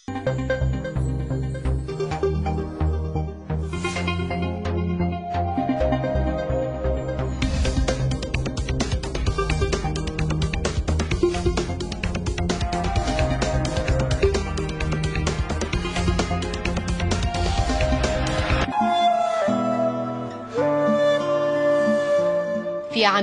في عام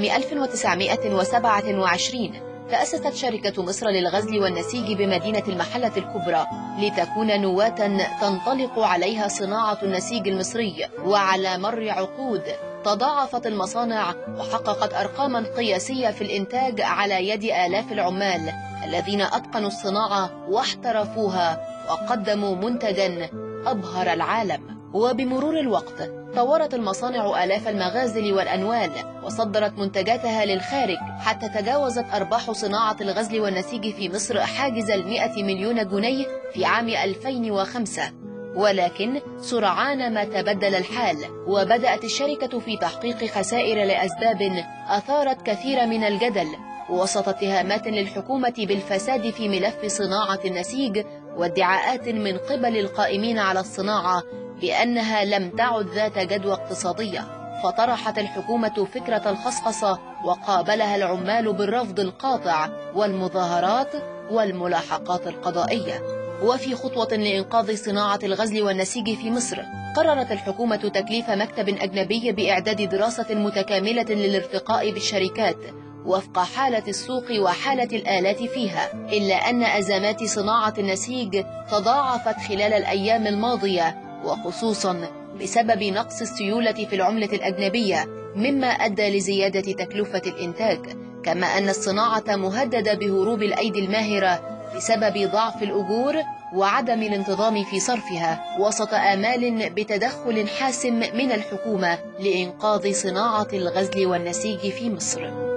1927 تأسست شركة مصر للغزل والنسيج بمدينة المحلة الكبرى لتكون نواة تنطلق عليها صناعة النسيج المصري وعلى مر عقود تضاعفت المصانع وحققت أرقاما قياسية في الإنتاج على يد آلاف العمال الذين أتقنوا الصناعة واحترفوها وقدموا منتجا أبهر العالم وبمرور الوقت طورت المصانع آلاف المغازل والأنوال وصدرت منتجاتها للخارج حتى تجاوزت أرباح صناعة الغزل والنسيج في مصر حاجز المئة مليون جنيه في عام 2005 ولكن سرعان ما تبدل الحال وبدأت الشركة في تحقيق خسائر لأسباب أثارت كثير من الجدل وسط اتهامات للحكومة بالفساد في ملف صناعة النسيج وادعاءات من قبل القائمين على الصناعة بأنها لم تعد ذات جدوى اقتصادية فطرحت الحكومة فكرة الخصخصة وقابلها العمال بالرفض القاطع والمظاهرات والملاحقات القضائية وفي خطوة لإنقاذ صناعة الغزل والنسيج في مصر قررت الحكومة تكليف مكتب أجنبي بإعداد دراسة متكاملة للارتقاء بالشركات وفق حالة السوق وحالة الآلات فيها إلا أن أزمات صناعة النسيج تضاعفت خلال الأيام الماضية وخصوصا بسبب نقص السيولة في العملة الأجنبية مما أدى لزيادة تكلفة الإنتاج كما أن الصناعة مهددة بهروب الأيدي الماهرة بسبب ضعف الأجور وعدم الانتظام في صرفها وسط آمال بتدخل حاسم من الحكومة لإنقاذ صناعة الغزل والنسيج في مصر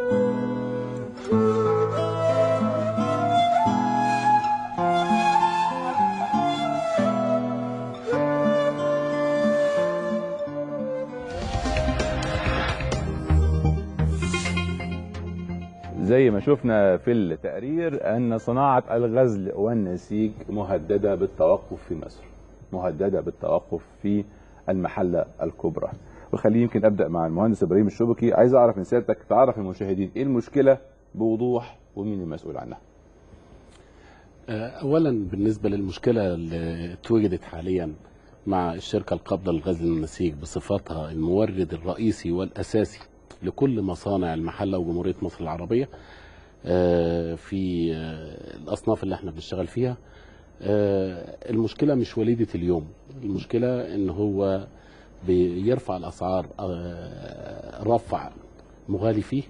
زي ما شفنا في التقرير أن صناعة الغزل والنسيج مهددة بالتوقف في مصر مهددة بالتوقف في المحلة الكبرى وخليني يمكن أبدأ مع المهندس إبراهيم الشبكي عايز أعرف من سيادتك تعرف المشاهدين إيه المشكلة بوضوح ومين المسؤول عنها اولا بالنسبه للمشكله اللي اتوجدت حاليا مع الشركه القابضه للغزل والنسيج بصفتها المورد الرئيسي والاساسي لكل مصانع المحله وجمهوريه مصر العربيه آه، في آه، الاصناف اللي احنا بنشتغل فيها آه، المشكله مش وليده اليوم المشكله ان هو بيرفع الاسعار آه، رفع مغالي فيه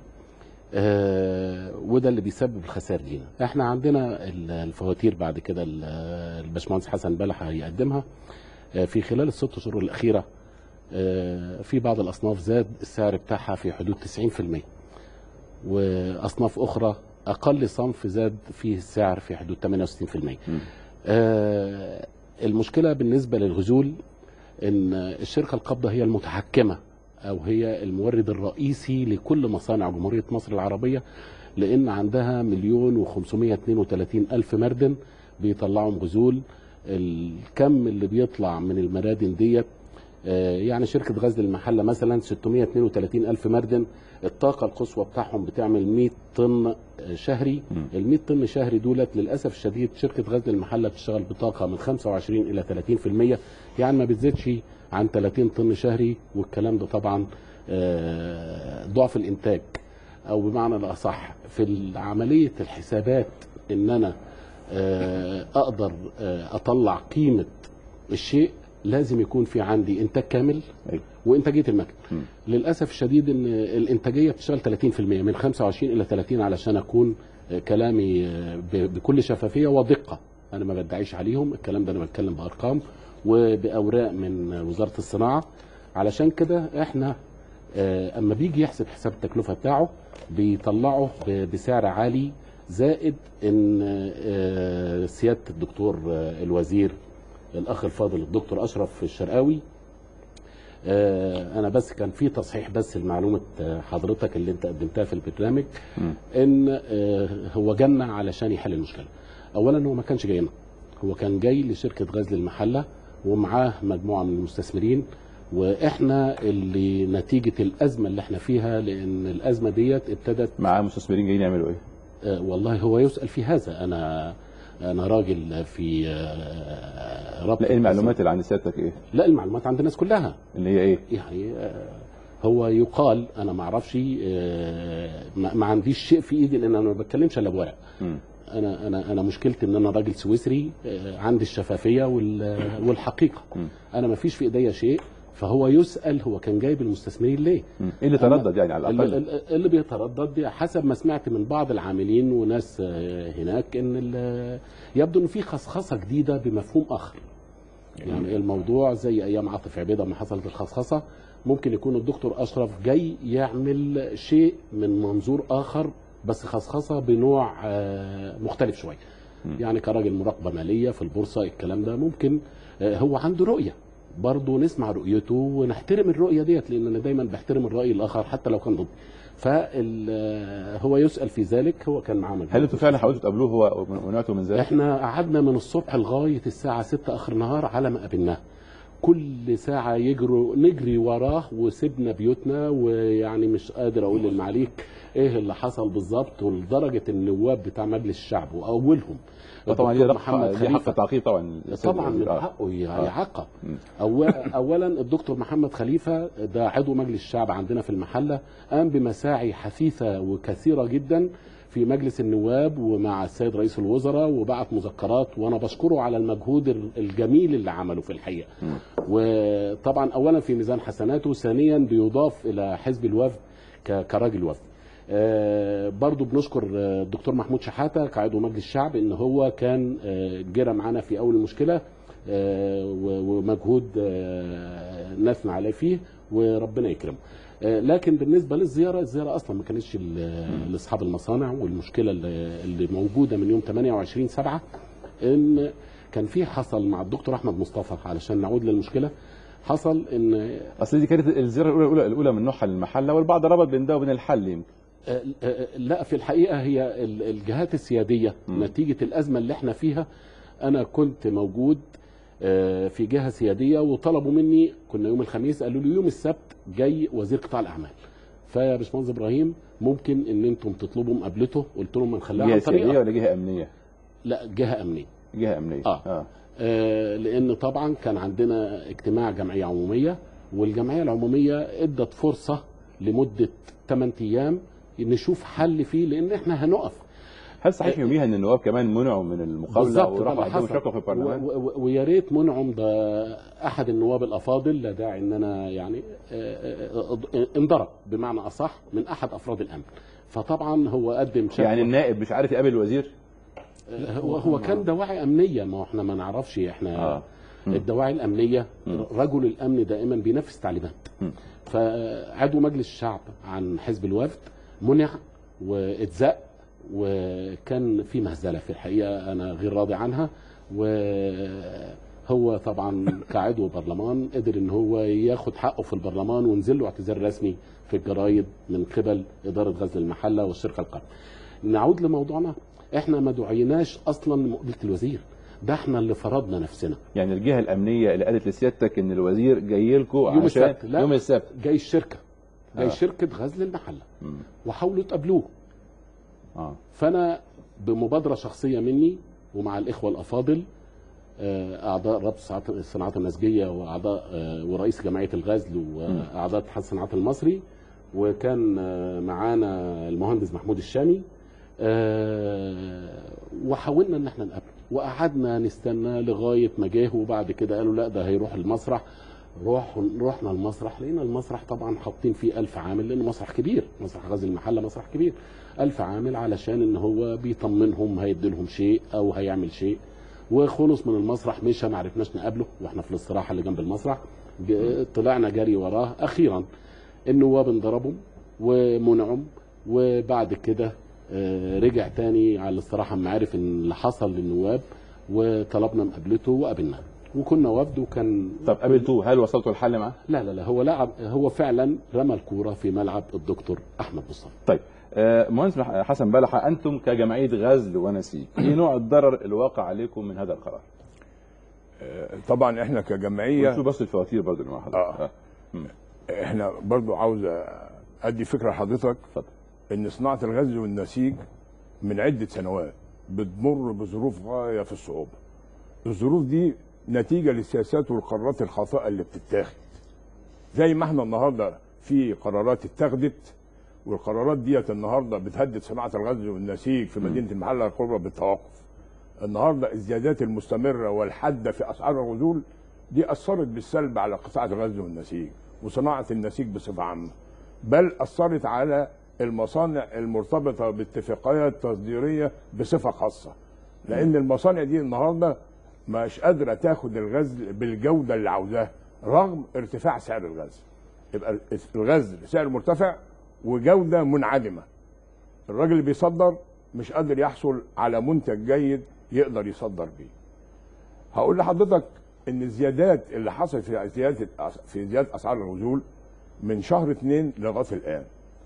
آه، وده اللي بيسبب الخسائر لينا احنا عندنا ال- الفواتير بعد كده ال- الباشمهندس حسن بلح هيقدمها آه، في خلال الست شهور الاخيره آه، في بعض الاصناف زاد السعر بتاعها في حدود 90% واصناف اخرى اقل صنف زاد فيه السعر في حدود 68% آه، المشكله بالنسبه للغزول ان الشركه القابضه هي المتحكمه او هي المورد الرئيسي لكل مصانع جمهوريه مصر العربيه لان عندها مليون و532 الف مردن بيطلعوا غزول الكم اللي بيطلع من المرادن ديت آه، يعني شركه غزل المحله مثلا 632 الف مردن الطاقه القصوى بتاعهم بتعمل 100 طن آه، شهري ال 100 طن شهري دولت للاسف الشديد شركه غزل المحله بتشتغل بطاقه من 25 الى 30% يعني ما بتزيدش عن 30 طن شهري والكلام ده طبعا آه، ضعف الانتاج او بمعنى الاصح في عمليه الحسابات ان انا آه، اقدر آه، اطلع قيمه الشيء لازم يكون في عندي انتاج كامل أيوة. وانتاجيه المكن م. للاسف الشديد ان الانتاجيه بتشتغل 30% من 25 الى 30 علشان اكون آه، كلامي آه، ب- بكل شفافيه ودقه انا ما بدعيش عليهم الكلام ده انا بتكلم بارقام وباوراق من وزاره الصناعه علشان كده احنا آه، اما بيجي يحسب حساب التكلفه بتاعه بيطلعه ب- بسعر عالي زائد ان آه، سياده الدكتور آه، الوزير الاخ الفاضل الدكتور اشرف الشرقاوي آه، انا بس كان في تصحيح بس لمعلومه آه، حضرتك اللي انت قدمتها في البرنامج مم. ان آه، هو جنة علشان يحل المشكله اولا هو ما كانش جاي لنا هو كان جاي لشركه غزل المحله ومعاه مجموعه من المستثمرين واحنا اللي نتيجه الازمه اللي احنا فيها لان الازمه ديت ابتدت معاه مستثمرين جايين يعملوا ايه؟ آه، والله هو يسال في هذا انا انا راجل في آه، ربط لا ايه المعلومات اللي عند سيادتك ايه؟ لا المعلومات عند الناس كلها اللي هي ايه؟ يعني آه، هو يقال انا ما اعرفش آه، ما ما عنديش شيء في ايدي لان انا ما بتكلمش الا بورق مم. انا انا انا مشكلتي ان انا راجل سويسري آه، عندي الشفافيه وال- والحقيقه مم. انا ما فيش في ايديا شيء فهو يسال هو كان جايب المستثمرين ليه مم. ايه اللي تردد يعني على اللي, الاقل؟ اللي بيتردد دي حسب ما سمعت من بعض العاملين وناس آه، هناك ان ال- يبدو ان في خصخصه جديده بمفهوم اخر يعني الموضوع زي ايام عاطف عبيده ما حصلت الخصخصه ممكن يكون الدكتور اشرف جاي يعمل شيء من منظور اخر بس خصخصه بنوع آه، مختلف شويه يعني كراجل مراقبه ماليه في البورصه الكلام ده ممكن آه، هو عنده رؤيه برضه نسمع رؤيته ونحترم الرؤيه ديت لان انا دايما بحترم الراي الاخر حتى لو كان ضدي فهو يسال في ذلك هو كان معاه مجموعة هل انتوا فعلا حاولتوا تقابلوه هو ومنعتوا من ذلك؟ احنا قعدنا من الصبح لغايه الساعه 6 اخر النهار على ما قابلناه كل ساعة يجروا نجري وراه وسيبنا بيوتنا ويعني مش قادر اقول للمعاليك ايه اللي حصل بالظبط ولدرجة النواب بتاع مجلس الشعب واولهم طبعا دي الدكتور محمد دي حق تعقيب طبعا طبعا من آه. حقه ي- آه. يعاقب مم. أو- اولا الدكتور محمد خليفه ده عضو مجلس الشعب عندنا في المحله قام بمساعي حثيثه وكثيره جدا في مجلس النواب ومع السيد رئيس الوزراء وبعت مذكرات وانا بشكره على المجهود ال- الجميل اللي عمله في الحقيقه وطبعا اولا في ميزان حسناته ثانيا بيضاف الى حزب الوفد ك- كراجل وفد آه، برضو بنشكر آه، الدكتور محمود شحاته كعضو مجلس الشعب ان هو كان آه، جرى معانا في اول المشكله آه، و- ومجهود آه، نثنى عليه فيه وربنا يكرمه آه، لكن بالنسبه للزياره الزياره اصلا ما كانتش ل- لاصحاب المصانع والمشكله اللي اللي موجوده من يوم 28 7 ان كان في حصل مع الدكتور احمد مصطفى علشان نعود للمشكله حصل ان اصل دي كانت الزياره الاولى الاولى, الأولى من نوعها للمحله والبعض ربط بين ده وبين الحل يمكن آه، آه، لا في الحقيقه هي ال- الجهات السياديه مم. نتيجه الازمه اللي احنا فيها انا كنت موجود آه، في جهه سياديه وطلبوا مني كنا يوم الخميس قالوا لي يوم السبت جاي وزير قطاع الاعمال فيا باشمهندس ابراهيم ممكن ان انتم تطلبوا مقابلته قلت لهم نخليها جهه عن سياديه طريقه ولا جهه امنيه؟ لا جهه امنيه جهه امنيه آه. اه آه، لان طبعا كان عندنا اجتماع جمعيه عموميه والجمعيه العموميه ادت فرصه لمده 8 ايام نشوف حل فيه لان احنا هنقف هل صحيح يوميها ان النواب كمان منعوا من المقابله بالظبط ده وراحوا اللي قدموا حصل. شكوى في البرلمان؟ و- و- ويا ريت منعم ده احد النواب الافاضل لا داعي ان انا يعني آه، آه، آه، انضرب بمعنى اصح من احد افراد الامن فطبعا هو قدم شكوى يعني النائب مش عارف يقابل الوزير؟ هو هو كان دواعي امنيه ما هو احنا ما نعرفش احنا آه. مم. الدواعي الامنيه مم. رجل الامن دائما بينفذ تعليمات مم. فعضو مجلس الشعب عن حزب الوفد منع واتزق وكان في مهزله في الحقيقه انا غير راضي عنها وهو طبعا كعضو برلمان قدر ان هو ياخد حقه في البرلمان ونزل له اعتذار رسمي في الجرايد من قبل اداره غزل المحله والشركه القرن. نعود لموضوعنا احنا ما دعيناش اصلا لمقابله الوزير ده احنا اللي فرضنا نفسنا يعني الجهه الامنيه اللي قالت لسيادتك ان الوزير جاي لكم يوم عشان السبت، لا. يوم السبت جاي الشركه جاي آه. شركه غزل المحله مم. وحاولوا تقابلوه اه فانا بمبادره شخصيه مني ومع الاخوه الافاضل آه، اعضاء رابطه الصناعات- الصناعات النسجيه واعضاء آه، ورئيس جمعيه الغزل واعضاء اتحاد الصناعات المصري وكان آه، معانا المهندس محمود الشامي آه، وحاولنا ان احنا نقابله وقعدنا نستنى لغايه ما جه وبعد كده قالوا لا ده هيروح المسرح روح رحنا المسرح لقينا المسرح طبعا حاطين فيه ألف عامل لأنه مسرح كبير مسرح غزل المحلة مسرح كبير ألف عامل علشان إن هو بيطمنهم هيدي لهم شيء أو هيعمل شيء وخلص من المسرح مشى ما عرفناش نقابله واحنا في الاستراحه اللي جنب المسرح ج- طلعنا جري وراه اخيرا النواب انضربوا ومنعم وبعد كده آه، رجع تاني على الاستراحه اما عرف ان اللي حصل للنواب وطلبنا مقابلته وقابلناه وكنا وفد وكان طب قابلتوه هل وصلتوا الحل معاه؟ لا لا لا هو لعب هو فعلا رمى الكوره في ملعب الدكتور احمد مصطفى طيب آه، مهندس مح- حسن بلحه انتم كجمعيه غزل ونسيج ايه نوع الضرر الواقع عليكم من هذا القرار؟ طبعا احنا كجمعيه شوف بس الفواتير برضه اللي مع حضرتك آه. آه. احنا برضو عاوز ادي فكره لحضرتك اتفضل ان صناعه الغزل والنسيج من عده سنوات بتمر بظروف غايه في الصعوبه. الظروف دي نتيجه للسياسات والقرارات الخاطئه اللي بتتاخد. زي ما احنا النهارده في قرارات اتخذت والقرارات ديت النهارده بتهدد صناعه الغزل والنسيج في مدينه المحله الكبرى بالتوقف. النهارده الزيادات المستمره والحاده في اسعار الغزول دي اثرت بالسلب على قطاع الغزل والنسيج وصناعه النسيج بصفه عامه. بل اثرت على المصانع المرتبطه باتفاقيات تصديريه بصفه خاصه. لان المصانع دي النهارده مش قادره تاخد الغزل بالجوده اللي عاوزاها رغم ارتفاع سعر الغزل. يبقى الغزل سعر مرتفع وجوده منعدمه. الراجل اللي بيصدر مش قادر يحصل على منتج جيد يقدر يصدر بيه. هقول لحضرتك ان الزيادات اللي حصلت في زياده في زياده اسعار الغزول من شهر اتنين لغايه الان.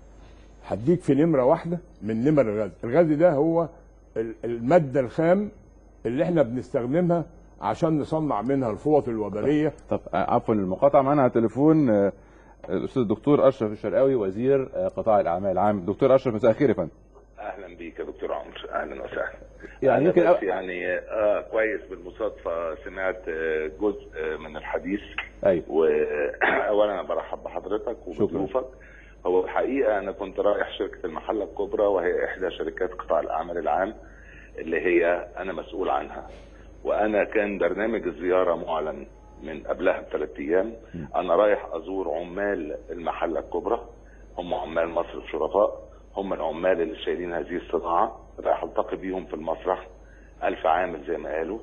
هديك في نمره واحده من نمر الغاز، الغاز ده هو ال- الماده الخام اللي احنا بنستخدمها عشان نصنع منها الفوط الوبريه طب آه، عفوا المقاطعه معانا على التليفون آه، الاستاذ الدكتور اشرف الشرقاوي وزير آه، قطاع الاعمال العام دكتور اشرف مساء الخير يا فندم اهلا بيك يا دكتور عمرو اهلا وسهلا يعني أنا يمكن بس أ- يعني اه كويس بالمصادفه سمعت آه، جزء آه، من الحديث ايوه واولا انا برحب بحضرتك وبضيوفك هو الحقيقه انا كنت رايح شركه المحله الكبرى وهي احدى شركات قطاع الاعمال العام اللي هي انا مسؤول عنها وانا كان برنامج الزياره معلن من قبلها بثلاث ايام انا رايح ازور عمال المحله الكبرى هم عمال مصر الشرفاء هم العمال اللي شايلين هذه الصناعه رايح التقي بيهم في المسرح ألف عامل زي ما قالوا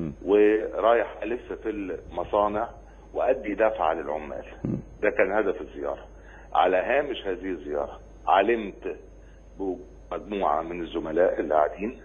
ورايح ألف في المصانع وأدي دفعة للعمال ده كان هدف الزيارة على هامش هذه الزيارة علمت بمجموعة من الزملاء اللي قاعدين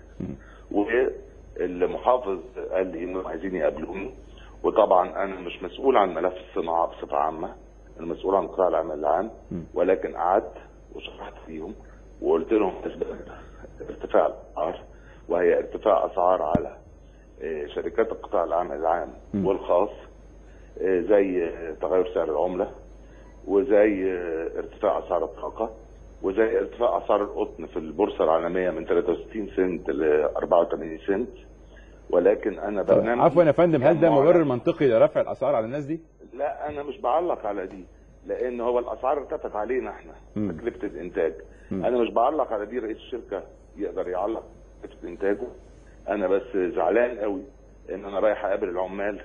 والمحافظ قال لي انهم عايزين يقابلوني وطبعا انا مش مسؤول عن ملف الصناعه بصفه عامه انا مسؤول عن قطاع العمل العام ولكن قعدت وشرحت فيهم وقلت لهم اسباب ارتفاع الاسعار وهي ارتفاع اسعار على آه، شركات القطاع العام العام والخاص آه، زي آه، تغير سعر العمله وزي آه، ارتفاع اسعار الطاقه وزي ارتفاع اسعار القطن في البورصه العالميه من 63 سنت ل 84 سنت ولكن انا طب برنامج عفوا يا فندم هل ده كان معلن. مبرر منطقي لرفع الاسعار على الناس دي؟ لا انا مش بعلق على دي لان هو الاسعار ارتفعت علينا احنا مم. تكلفه الانتاج مم. انا مش بعلق على دي رئيس الشركه يقدر يعلق تكلفه انتاجه انا بس زعلان قوي ان انا رايح اقابل العمال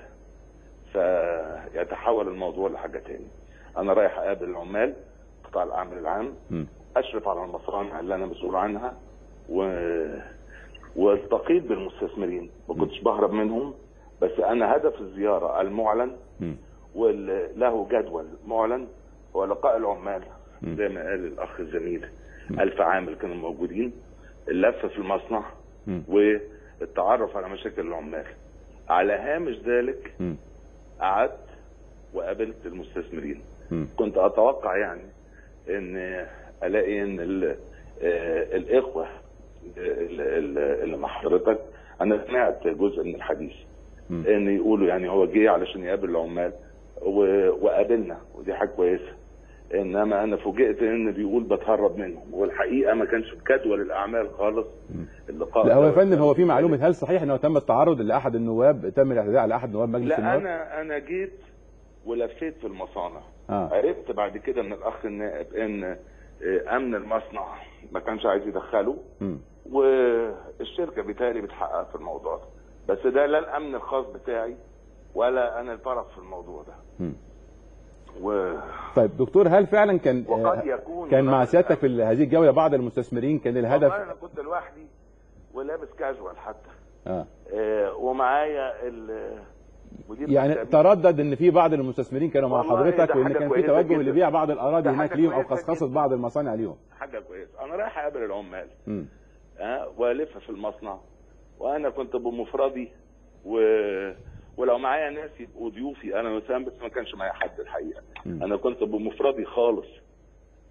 فيتحول الموضوع لحاجه تاني انا رايح اقابل العمال قطاع الاعمال العام مم. اشرف على المصانع اللي انا مسؤول عنها و والتقيت بالمستثمرين ما كنتش بهرب منهم بس انا هدف الزياره المعلن مم. وله جدول معلن هو لقاء العمال مم. زي ما قال الاخ الزميل ألف عامل كانوا موجودين اللف في المصنع مم. والتعرف على مشاكل العمال على هامش ذلك مم. قعدت وقابلت المستثمرين مم. كنت اتوقع يعني ان الاقي ان ال- آه، الاخوه ال- ال- اللي مع حضرتك انا سمعت جزء من الحديث مم. ان يقولوا يعني هو جه علشان يقابل العمال و- وقابلنا ودي حاجه كويسه انما انا فوجئت ان بيقول بتهرب منهم والحقيقه ما كانش في جدول الاعمال خالص اللقاء لا هو يا ده. فندم هو في معلومه هل صحيح انه تم التعرض لاحد النواب تم الاعتداء على احد نواب مجلس لا النواب؟ انا انا جيت ولفيت في المصانع اه عرفت بعد كده من الاخ النائب ان آه، امن المصنع ما كانش عايز يدخله مم. والشركه بالتالي بتحقق في الموضوع ده بس ده لا الامن الخاص بتاعي ولا انا الطرف في الموضوع ده مم. و... طيب دكتور هل فعلا كان وقد آه، يكون كان مع رجل سيادتك في هذه الجوله بعض المستثمرين كان والله الهدف انا كنت لوحدي ولابس كاجوال حتى اه آه، ومعايا ال- مدير يعني مكتبي. تردد ان في بعض المستثمرين كانوا مع والله حضرتك ده وان حاجة كان في كويسة توجه جدا. لبيع بعض الاراضي ده هناك حاجة ليهم او كويسة خصخصه جدا. بعض المصانع ليهم حاجه كويسه انا رايح اقابل العمال مم. ها والف في المصنع وانا كنت بمفردي و... ولو معايا ناس يبقوا ضيوفي انا وسام بس ما كانش معايا حد الحقيقه مم. انا كنت بمفردي خالص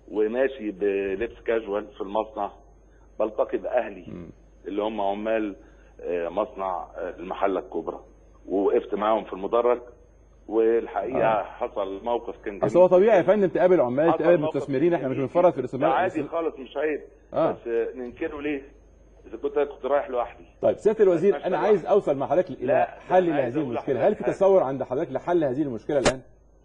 وماشي بلبس كاجوال في المصنع بلتقي باهلي اللي هم عمال آه، مصنع آه، المحله الكبرى ووقفت معاهم في المدرج والحقيقه آه. حصل موقف كان اصل هو جميل طبيعي يا جداً. فندم تقابل عمال حصل تقابل موقف مستثمرين احنا مش جميل بنفرط في جداً. الاستثمار ده عادي بس- خالص مش عيب آه. بس آه، ننكره ليه؟ اذا كنت أنا كنت رايح لوحدي طيب سياده الوزير انا مشهد عايز واحد. اوصل مع حضرتك الى لا، حل أنا عايز لهذه أقول المشكله لحضرتك هل في حاجة. تصور عند حضرتك لحل هذه المشكله الان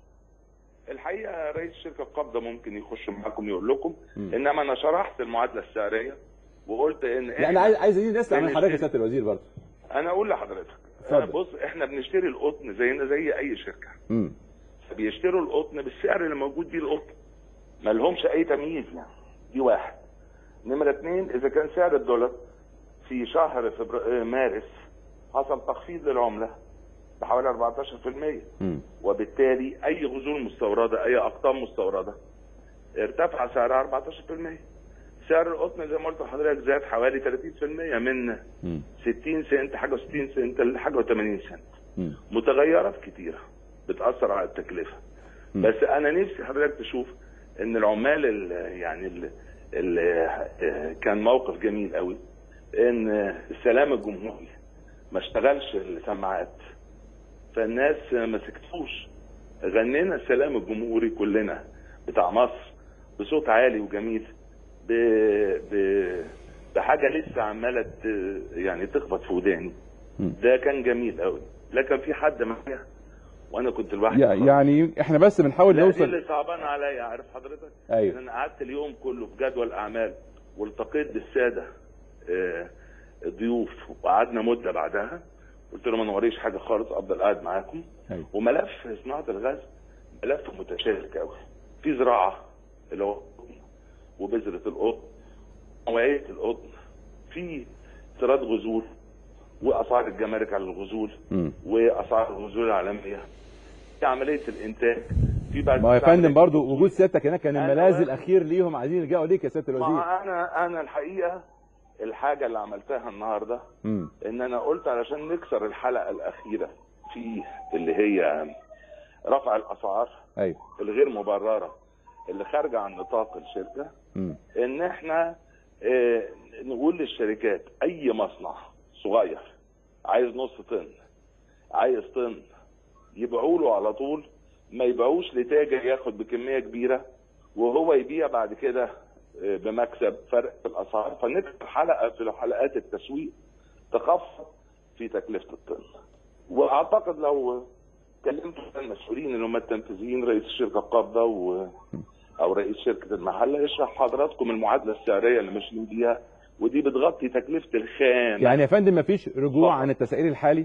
الحقيقه رئيس شركه القبضه ممكن يخش معاكم يقول لكم انما انا شرحت المعادله السعريه وقلت ان لا انا عايز عايز نسمع من بنشتري- حضرتك يا سياده الوزير برضه انا اقول لحضرتك اتفضل. أنا بص احنا بنشتري القطن زينا زي اي شركه امم بيشتروا القطن بالسعر اللي موجود بيه القطن ما لهمش اي تمييز يعني دي واحد نمرة اتنين اذا كان سعر الدولار في شهر فبراير مارس حصل تخفيض للعملة بحوالي 14% امم وبالتالي اي غزول مستوردة اي اقطام مستوردة ارتفع سعرها 14% سعر القطن زي ما قلت لحضرتك زاد حوالي 30% من امم 60 سنت حاجة و60 سنت لحاجة و80 سنت امم متغيرات كتيرة بتأثر على التكلفة مم. بس أنا نفسي حضرتك تشوف إن العمال ال يعني ال ال كان موقف جميل قوي إن السلام الجمهوري ما اشتغلش السماعات فالناس ما سكتوش غنينا السلام الجمهوري كلنا بتاع مصر بصوت عالي وجميل ب... ب... بحاجه لسه عماله ت- يعني تخبط في وداني مم. ده كان جميل قوي لكن في حد معايا وانا كنت لوحدي يع- يعني احنا بس بنحاول لا دي نوصل اللي صعبان عليا عارف حضرتك أيوة. إن انا قعدت اليوم كله في جدول اعمال والتقيت بالساده آه، ضيوف وقعدنا مده بعدها قلت لهم انا وريش حاجه خالص افضل قاعد معاكم أيوة. وملف صناعه الغاز ملف متشابك قوي في زراعه اللي هو القطن وبذره القطن نوعيه القطن في استيراد غزول واسعار الجمارك على الغزول مم. واسعار الغزول العالميه في عمليه الانتاج في بعد ما هو يا كده فندم عملية- برضه وجود سيادتك هناك كان أنا الملاذ واقف- الاخير ليهم عايزين يلجأوا ليك يا سياده الوزير ما انا انا الحقيقه الحاجه اللي عملتها النهارده امم ان انا قلت علشان نكسر الحلقه الاخيره في اللي هي رفع الاسعار ايوه الغير مبرره اللي خارجه عن نطاق الشركه امم ان احنا آه، نقول للشركات اي مصنع صغير عايز نص طن عايز طن يبيعوا له على طول ما يبيعوش لتاجر ياخد بكميه كبيره وهو يبيع بعد كده آه، بمكسب فرق في الاسعار فنكسر حلقه في حلقات التسويق تخفض في تكلفه الطن واعتقد لو كلمتوا المسؤولين اللي هم التنفيذيين رئيس الشركه القابضه و او رئيس شركه المحله يشرح حضراتكم المعادله السعريه اللي ماشيين بيها ودي بتغطي تكلفه الخام يعني يا فندم ما فيش رجوع عن التسعير الحالي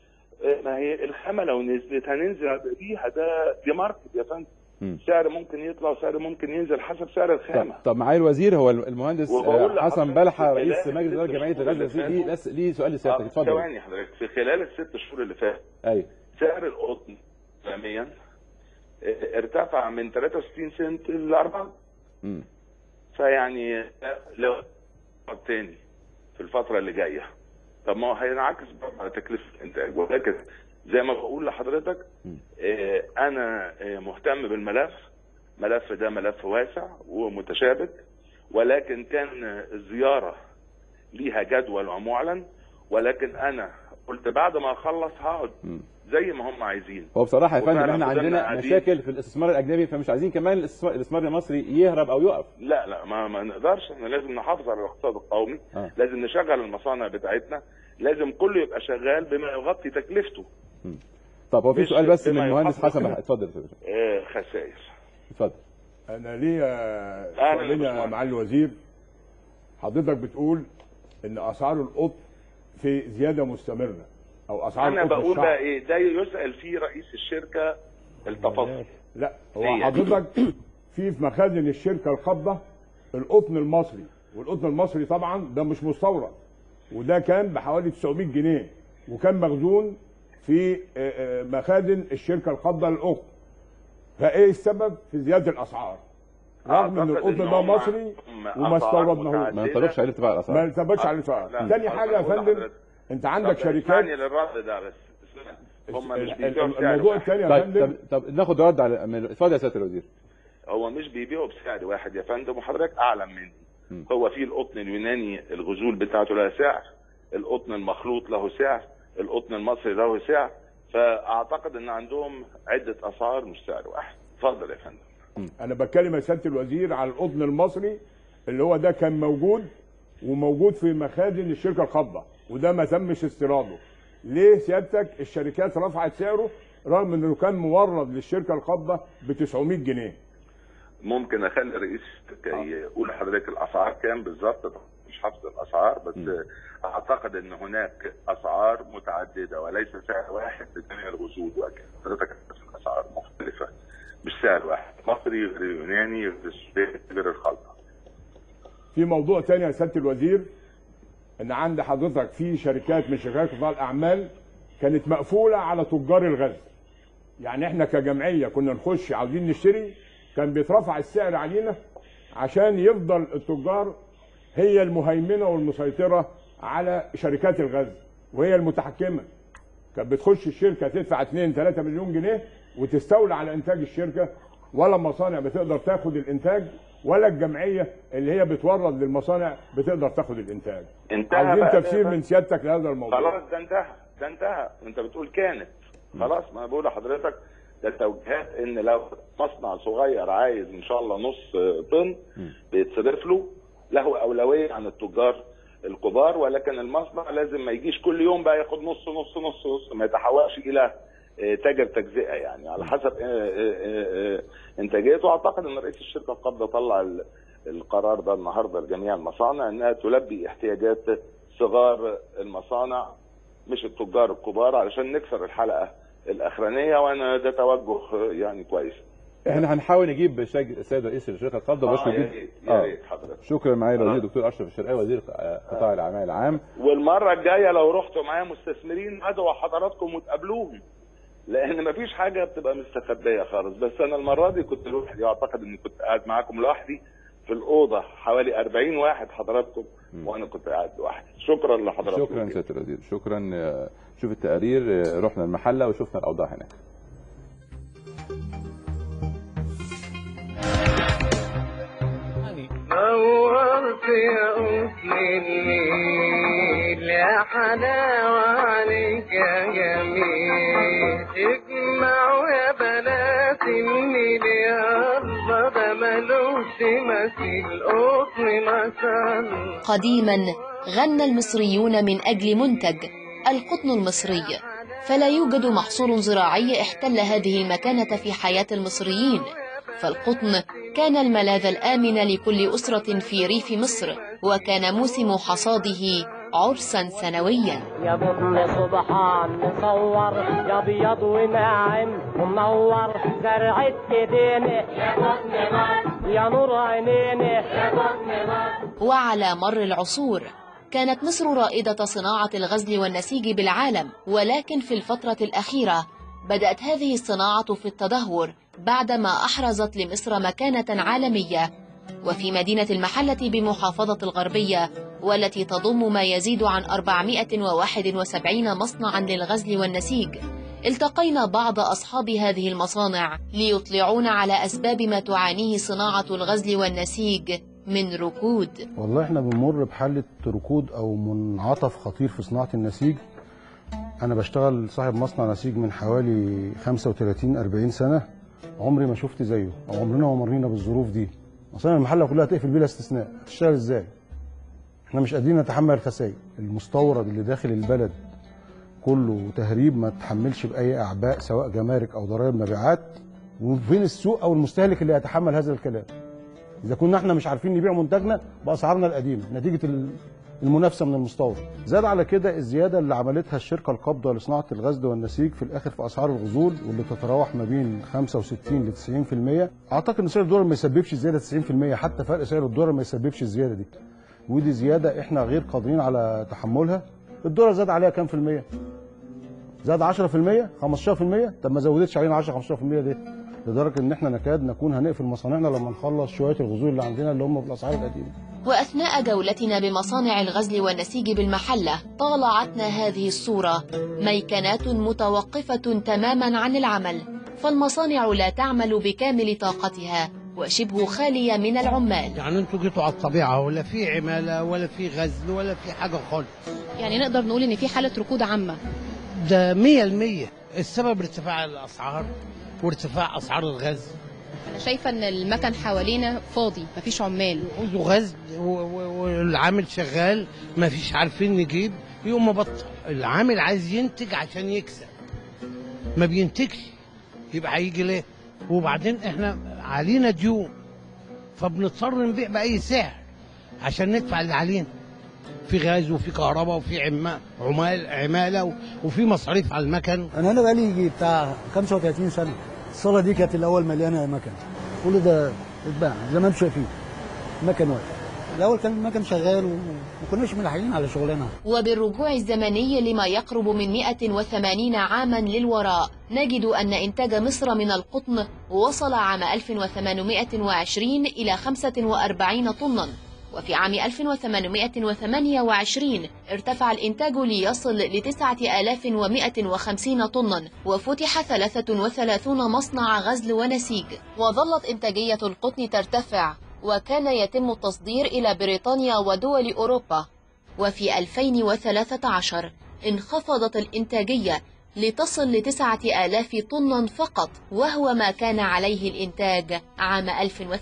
ما هي الخامه لو نزلت هننزل بيها ده دي ماركت يا فندم مم. سعر ممكن يطلع وسعر ممكن ينزل حسب سعر طب, الخامه طب معالي الوزير هو المهندس وبقول آه، حسن لحضرتك بلحه في رئيس خلال مجلس اداره الست جمعيه شهور الغاز اللي ليه فاتوا- بس ليه سؤال لسيادتك آه، اتفضل ثواني حضرتك في خلال الست شهور اللي فاتت ايوه سعر القطن عالميا اه، ارتفع من 63 سنت ل 4 امم فيعني لو تاني في الفترة اللي جاية طب ما هو هينعكس برضه على تكلفة الإنتاج ولكن زي ما بقول لحضرتك آه، أنا آه، مهتم بالملف ملف ده ملف واسع ومتشابك ولكن كان آه، الزيارة ليها جدول ومعلن ولكن أنا قلت بعد ما أخلص هقعد مم. زي ما هم عايزين هو بصراحه يا فندم وفعلا احنا فضلنا عندنا قاعدين. مشاكل في الاستثمار الاجنبي فمش عايزين كمان الاستثمار الاستثمار المصري يهرب او يقف لا لا ما, ما نقدرش احنا لازم نحافظ على الاقتصاد القومي آه. لازم نشغل المصانع بتاعتنا لازم كله يبقى شغال بما يغطي تكلفته طب هو في مش سؤال بس بما من المهندس يحقق- حسن بلحه اتفضل يا فندم. آه خسائر اتفضل انا ليا أهلا سؤالين يا باشمهندس. معالي الوزير حضرتك بتقول ان اسعار القطن في زياده مستمره او اسعار انا القطن بقول الشعب. بقى ايه ده يسال فيه رئيس الشركه التفاصيل لا هو هي. حضرتك في في مخازن الشركه القابضه القطن المصري والقطن المصري طبعا ده مش مستورد وده كان بحوالي 900 جنيه وكان مخزون في آه، آه، مخازن الشركه القابضه للقطن فايه السبب في زياده الاسعار رغم ان أعتقد القطن إن ده هم- مصري هم وما أسعار استوردناهوش ما انطبقش عليه ارتفاع ما الاسعار انتبهش على لا، الاسعار تاني لا، حاجه يا بقول فندم لحضرتك. انت عندك طب شركات اسمعني للرد ده بس اسمعني. هم مش ال- بيبيعوا ال- بسعر الموضوع واحد. الثاني يا طيب فندم طب طب ناخد رد على من- اتفضل يا سياده الوزير هو مش بيبيعوا بسعر واحد يا فندم وحضرتك اعلم مني م. هو في القطن اليوناني الغزول بتاعته لها سعر القطن المخلوط له سعر القطن المصري له سعر فاعتقد ان عندهم عده اسعار مش سعر واحد اتفضل يا فندم انا بتكلم يا سياده الوزير على القطن المصري اللي هو ده كان موجود وموجود في مخازن الشركه الخاضه وده ما تمش استيراده ليه سيادتك الشركات رفعت سعره رغم انه كان مورد للشركه الخاضه ب 900 جنيه ممكن اخلي رئيس الشركه يقول لحضرتك الاسعار كام بالظبط طبعاً مش حافظ الاسعار بس اعتقد ان هناك اسعار متعدده وليس سعر واحد لجميع الغزول واكيد حضرتك عارف الاسعار مختلفه مش سعر واحد مصري غير يوناني غير السوداني غير الخلطه في موضوع تاني يا سياده الوزير ان عند حضرتك في شركات من شركات قطاع الاعمال كانت مقفوله على تجار الغزل يعني احنا كجمعيه كنا نخش عاوزين نشتري كان بيترفع السعر علينا عشان يفضل التجار هي المهيمنه والمسيطره على شركات الغزل وهي المتحكمه كانت بتخش الشركه تدفع 2 3 مليون جنيه وتستولى على انتاج الشركه ولا المصانع بتقدر تاخد الانتاج ولا الجمعيه اللي هي بتورد للمصانع بتقدر تاخد الانتاج انتهى عاوزين بقى تفسير ده. من سيادتك لهذا الموضوع خلاص ده انتهى ده انتهى انت بتقول كانت خلاص ما انا بقول لحضرتك ده توجيهات ان لو مصنع صغير عايز ان شاء الله نص طن بيتصرف له له اولويه عن التجار الكبار ولكن المصنع لازم ما يجيش كل يوم بقى ياخد نص نص نص نص ما يتحولش الى آه، تاجر تجزئه يعني على حسب آه، آه، آه، آه، انتاجيته اعتقد ان رئيس الشركه القابضه طلع ال- القرار ده النهارده لجميع المصانع انها تلبي احتياجات صغار المصانع مش التجار الكبار علشان نكسر الحلقه الاخرانيه وانا ده توجه آه، يعني كويس احنا هنحاول نجيب شاج- السيد رئيس الشركه القابضه بس آه، يا نجيب ريت يا ريت حضرتك شكرا معالي الوزير آه. الدكتور اشرف الشرقاوي وزير قطاع الاعمال العام والمره الجايه لو رحتوا معايا مستثمرين ادعوا حضراتكم وتقابلوهم لان مفيش حاجه بتبقى مستخبيه خالص بس انا المره دي كنت لوحدي اعتقد اني كنت قاعد معاكم لوحدي في الاوضه حوالي 40 واحد حضراتكم وانا كنت قاعد لوحدي شكرا لحضراتكم شكرا سياده الوزير شكرا آه، شوف التقارير آه، رحنا المحله وشفنا الاوضاع هناك نورت يا أم الليل يا حلاوة عليك يا جميل اجمعوا يا بنات النيل يا الله ده ملوش مثيل قطن مثل قديما غنى المصريون من أجل منتج القطن المصري فلا يوجد محصول زراعي احتل هذه المكانة في حياة المصريين فالقطن كان الملاذ الآمن لكل أسرة في ريف مصر وكان موسم حصاده عرسا سنويا يا بطن سبحان مصور يا ابيض وناعم ومنور زرعة ايدينا يا بطن مصر يا نور عينينا يا بطن مصر وعلى مر العصور كانت مصر رائدة صناعة الغزل والنسيج بالعالم ولكن في الفترة الأخيرة بدأت هذه الصناعة في التدهور بعدما أحرزت لمصر مكانة عالمية وفي مدينة المحلة بمحافظة الغربية والتي تضم ما يزيد عن 471 مصنعا للغزل والنسيج التقينا بعض أصحاب هذه المصانع ليطلعون على أسباب ما تعانيه صناعة الغزل والنسيج من ركود والله احنا بنمر بحالة ركود او منعطف خطير في صناعة النسيج انا بشتغل صاحب مصنع نسيج من حوالي 35 40 سنة عمري ما شفت زيه او عمرنا ما مرينا بالظروف دي مصانع المحلة كلها تقفل بلا استثناء هتشتغل ازاي احنا مش قادرين نتحمل الخسائر المستورد اللي داخل البلد كله تهريب ما تحملش باي اعباء سواء جمارك او ضرائب مبيعات وفين السوق او المستهلك اللي يتحمل هذا الكلام اذا كنا احنا مش عارفين نبيع منتجنا باسعارنا القديمه نتيجه ال- المنافسه من المستورد زاد على كده الزياده اللي عملتها الشركه القابضه لصناعه الغزل والنسيج في الاخر في اسعار الغزول واللي تتراوح ما بين 65 ل 90% اعتقد ان سعر الدولار ما يسببش زياده 90% حتى فرق سعر الدولار ما يسببش الزياده دي ودي زياده احنا غير قادرين على تحملها الدولار زاد عليها كام في الميه زاد 10% 15% طب ما زودتش علينا 10 15% ليه لدرجه ان احنا نكاد نكون هنقفل مصانعنا لما نخلص شويه الغزول اللي عندنا اللي هم بالاسعار القديمه وأثناء جولتنا بمصانع الغزل والنسيج بالمحلة طالعتنا هذه الصورة ميكنات متوقفة تماما عن العمل فالمصانع لا تعمل بكامل طاقتها وشبه خالية من العمال يعني انتوا جيتوا على الطبيعه ولا في عماله ولا في غزل ولا في حاجه خالص يعني نقدر نقول ان في حاله ركود عامه ده مية المية السبب ارتفاع الاسعار وارتفاع اسعار الغزل انا شايفه ان المكن حوالينا فاضي مفيش عمال عاوزوا غزل و- و- والعامل شغال ما فيش عارفين نجيب يقوم مبطل العامل عايز ينتج عشان يكسب ما بينتجش يبقى هيجي ليه وبعدين احنا علينا ديون فبنضطر نبيع باي سعر عشان ندفع اللي علينا في غاز وفي كهرباء وفي عما- عمال عماله و- وفي مصاريف على المكن انا هنا بقالي يجي بتاع 35 سنه الصاله دي كانت الاول مليانه مكن كل ده اتباع زي ما انتم شايفين مكن واحد الاول كان المكن شغال وما كناش ملاحقين على شغلنا وبالرجوع الزمني لما يقرب من 180 عاما للوراء نجد أن إنتاج مصر من القطن وصل عام 1820 إلى 45 طنا وفي عام 1828 ارتفع الإنتاج ليصل ل 9150 طنا وفتح 33 مصنع غزل ونسيج وظلت إنتاجية القطن ترتفع وكان يتم التصدير إلى بريطانيا ودول أوروبا وفي 2013 انخفضت الإنتاجية لتصل لتسعة آلاف طن فقط وهو ما كان عليه الإنتاج عام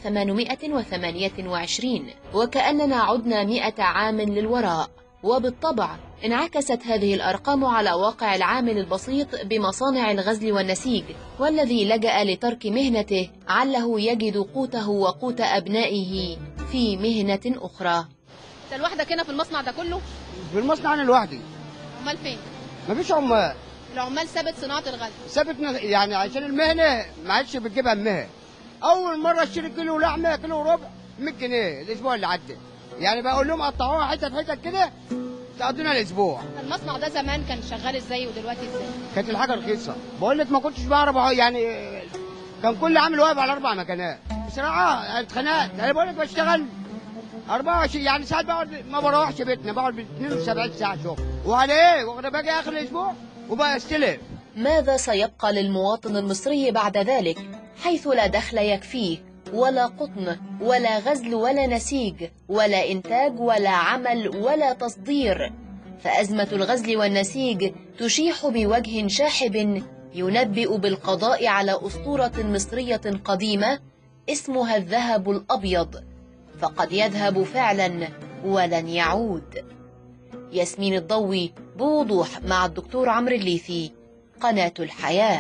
1828 وكأننا عدنا مئة عام للوراء وبالطبع انعكست هذه الأرقام على واقع العامل البسيط بمصانع الغزل والنسيج والذي لجأ لترك مهنته عله يجد قوته وقوت أبنائه في مهنة أخرى انت لوحدك هنا في المصنع ده كله في المصنع انا لوحدي عمال فين مفيش عمال العمال سابت صناعه الغزل ثابت نز- يعني عشان المهنه ما عادش بتجيبها همها اول مره اشتري كيلو لحمه كيلو وربع 100 جنيه الاسبوع اللي عدى يعني بقول لهم قطعوها حتت حتت كده تقضينا الاسبوع المصنع ده زمان كان شغال ازاي ودلوقتي ازاي كانت الحاجه رخيصه بقول لك ما كنتش بعرف أهو يعني كان كل عامل واقف على اربع مكانات بصراحه اتخنقت انا بقول لك بشتغل 24 يعني ساعات بقعد ما بروحش بيتنا بقعد ب 72 ساعه شغل وعلى ايه؟ وانا باجي اخر الاسبوع وبقى استلف ماذا سيبقى للمواطن المصري بعد ذلك حيث لا دخل يكفيه ولا قطن ولا غزل ولا نسيج ولا إنتاج ولا عمل ولا تصدير فأزمة الغزل والنسيج تشيح بوجه شاحب ينبئ بالقضاء على أسطورة مصرية قديمة اسمها الذهب الأبيض فقد يذهب فعلا ولن يعود ياسمين الضوي بوضوح مع الدكتور عمرو الليثي قناة الحياة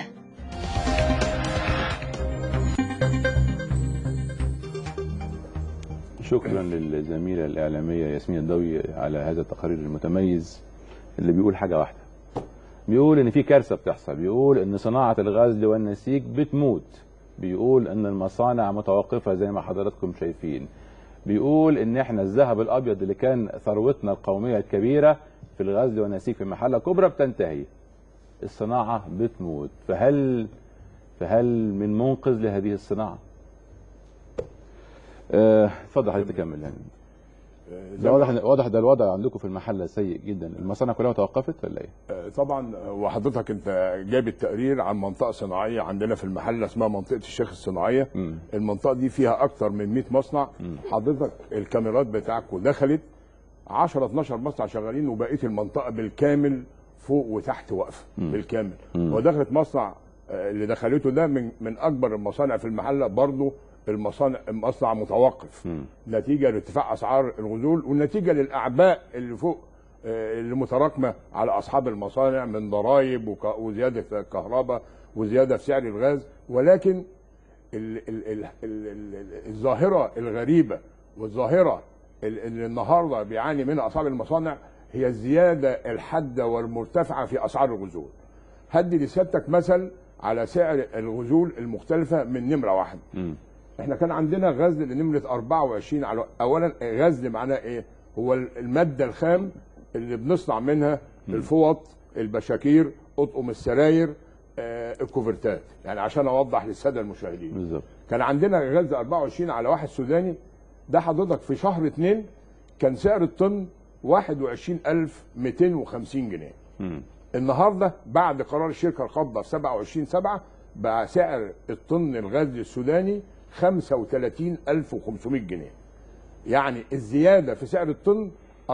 شكرا للزميلة الإعلامية ياسمين الضوي على هذا التقرير المتميز اللي بيقول حاجة واحدة بيقول إن في كارثة بتحصل بيقول إن صناعة الغزل والنسيج بتموت بيقول إن المصانع متوقفة زي ما حضراتكم شايفين بيقول إن إحنا الذهب الأبيض اللي كان ثروتنا القومية الكبيرة في الغزل والنسيج في محلة كبرى بتنتهي الصناعة بتموت فهل فهل من منقذ لهذه الصناعة؟ آه، اتفضل حضرتك تكمل يعني ده واضح واضح ده الوضع عندكم في المحله سيء جدا المصانع كلها توقفت ولا ايه؟ آه، طبعا وحضرتك انت جايب التقرير عن منطقه صناعيه عندنا في المحله اسمها منطقه الشيخ الصناعيه مم. المنطقه دي فيها اكتر من 100 مصنع حضرتك الكاميرات بتاعكم دخلت 10 12 مصنع شغالين وبقيه المنطقه بالكامل فوق وتحت واقفه بالكامل مم. ودخلت مصنع آه، اللي دخلته ده من من اكبر المصانع في المحله برضه المصانع المصنع متوقف مم. نتيجه لارتفاع اسعار الغزول والنتيجه للاعباء اللي فوق آه، اللي متراكمه على اصحاب المصانع من ضرائب وك- وزياده في الكهرباء وزياده في سعر الغاز ولكن ال ال ال ال ال الظاهره الغريبه والظاهره ال- اللي النهارده بيعاني منها اصحاب المصانع هي الزياده الحاده والمرتفعه في اسعار الغزول. هدي لسيادتك مثل على سعر الغزول المختلفه من نمره واحد. مم. احنا كان عندنا غزل لنمره 24 على اولا غزل معناه ايه؟ هو الماده الخام اللي بنصنع منها الفوط البشاكير اطقم السراير آه الكوفرتات يعني عشان اوضح للساده المشاهدين بالظبط كان عندنا غزل 24 على واحد سوداني ده حضرتك في شهر اتنين كان سعر الطن 21250 جنيه مم. النهارده بعد قرار الشركه القابضه في 27 7 بقى سعر الطن الغاز السوداني 35500 جنيه يعني الزياده في سعر الطن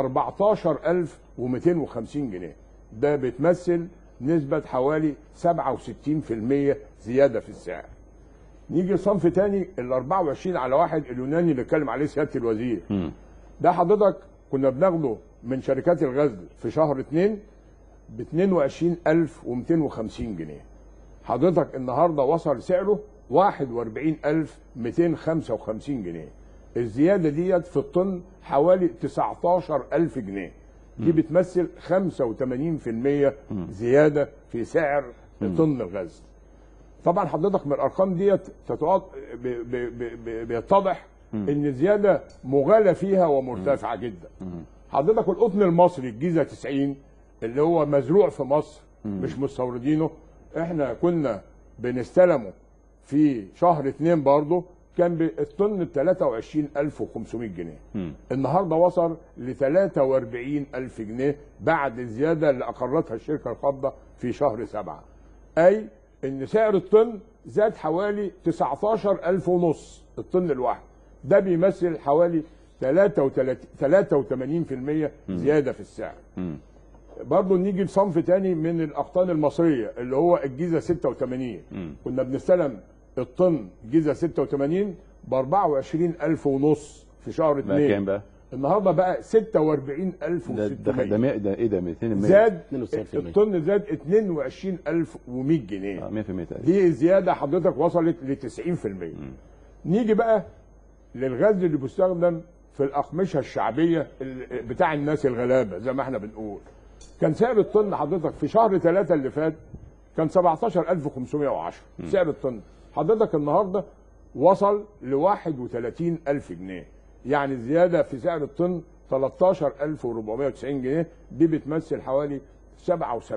14250 جنيه ده بتمثل نسبة حوالي 67% زيادة في السعر نيجي لصنف تاني ال 24 على واحد اليوناني اللي اتكلم عليه سيادة الوزير ده حضرتك كنا بناخده من شركات الغزل في شهر اتنين ب 22250 جنيه حضرتك النهارده وصل سعره 41255 جنيه الزياده ديت في الطن حوالي 19000 جنيه دي بتمثل 85% زياده في سعر طن الغزل طبعا حضرتك من الارقام ديت تتوض- ب- ب- ب- ب- بيتضح ان الزياده مغالى فيها ومرتفعه جدا حضرتك القطن المصري الجيزه 90 اللي هو مزروع في مصر مش مستوردينه احنا كنا بنستلمه في شهر اتنين برضه كان بالطن ب 23500 جنيه النهارده وصل ل 43000 جنيه بعد الزياده اللي اقرتها الشركه القابضه في شهر سبعه اي ان سعر الطن زاد حوالي 19000 ونص الطن الواحد ده بيمثل حوالي 33 83% زياده في السعر برضه نيجي لصنف تاني من الاقطان المصريه اللي هو الجيزه 86 كنا بنستلم الطن جيزه 86 ب 24000 ونص في شهر بقى 2 كام بقى؟ النهارده بقى ده 46600 ده ده مية- ده ايه ده 200 زاد 92%. الطن زاد 22100 جنيه 100% تقريبا دي زياده حضرتك وصلت ل 90% نيجي بقى للغاز اللي بيستخدم في الاقمشه الشعبيه ال- بتاع الناس الغلابه زي ما احنا بنقول كان سعر الطن حضرتك في شهر ثلاثة اللي فات كان 17510 سعر الطن حضرتك النهارده وصل ل 31000 جنيه يعني زياده في سعر الطن 13490 جنيه دي بتمثل حوالي 77%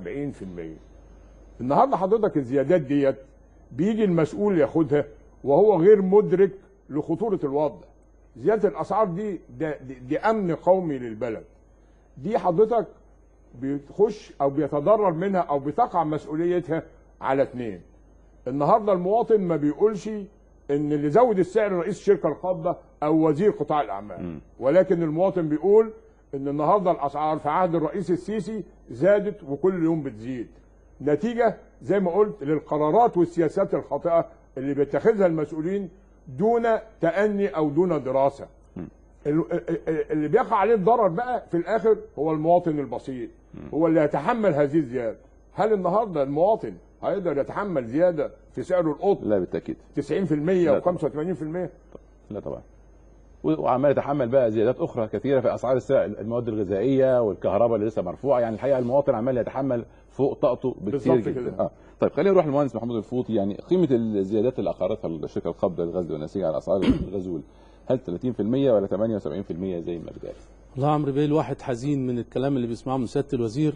النهارده حضرتك الزيادات ديت بيجي المسؤول ياخدها وهو غير مدرك لخطوره الوضع زياده الاسعار دي ده دي, دي امن قومي للبلد دي حضرتك بتخش او بيتضرر منها او بتقع مسؤوليتها على اتنين النهارده المواطن ما بيقولش ان اللي زود السعر رئيس الشركه القابضه او وزير قطاع الاعمال ولكن المواطن بيقول ان النهارده الاسعار في عهد الرئيس السيسي زادت وكل يوم بتزيد نتيجه زي ما قلت للقرارات والسياسات الخاطئه اللي بيتخذها المسؤولين دون تأني او دون دراسه ال- ال- ال- اللي بيقع عليه الضرر بقى في الاخر هو المواطن البسيط هو اللي يتحمل هذه الزياده هل النهارده المواطن هيقدر يتحمل زياده في سعر القطن لا بالتاكيد 90% لا و 85% لا طبعا و- وعمال يتحمل بقى زيادات اخرى كثيره في اسعار السلع المواد الغذائيه والكهرباء اللي لسه مرفوعه يعني الحقيقه المواطن عمال يتحمل فوق طاقته بكثير بالظبط جدا كده. اه طيب خلينا نروح للمهندس محمود الفوطي يعني قيمه الزيادات اللي اقرتها الشركه القابضه للغزل والنسيج على اسعار الغزول هل 30% ولا 78% زي ما بتقال؟ والله يا عمرو بيه الواحد حزين من الكلام اللي بيسمعه من سياده الوزير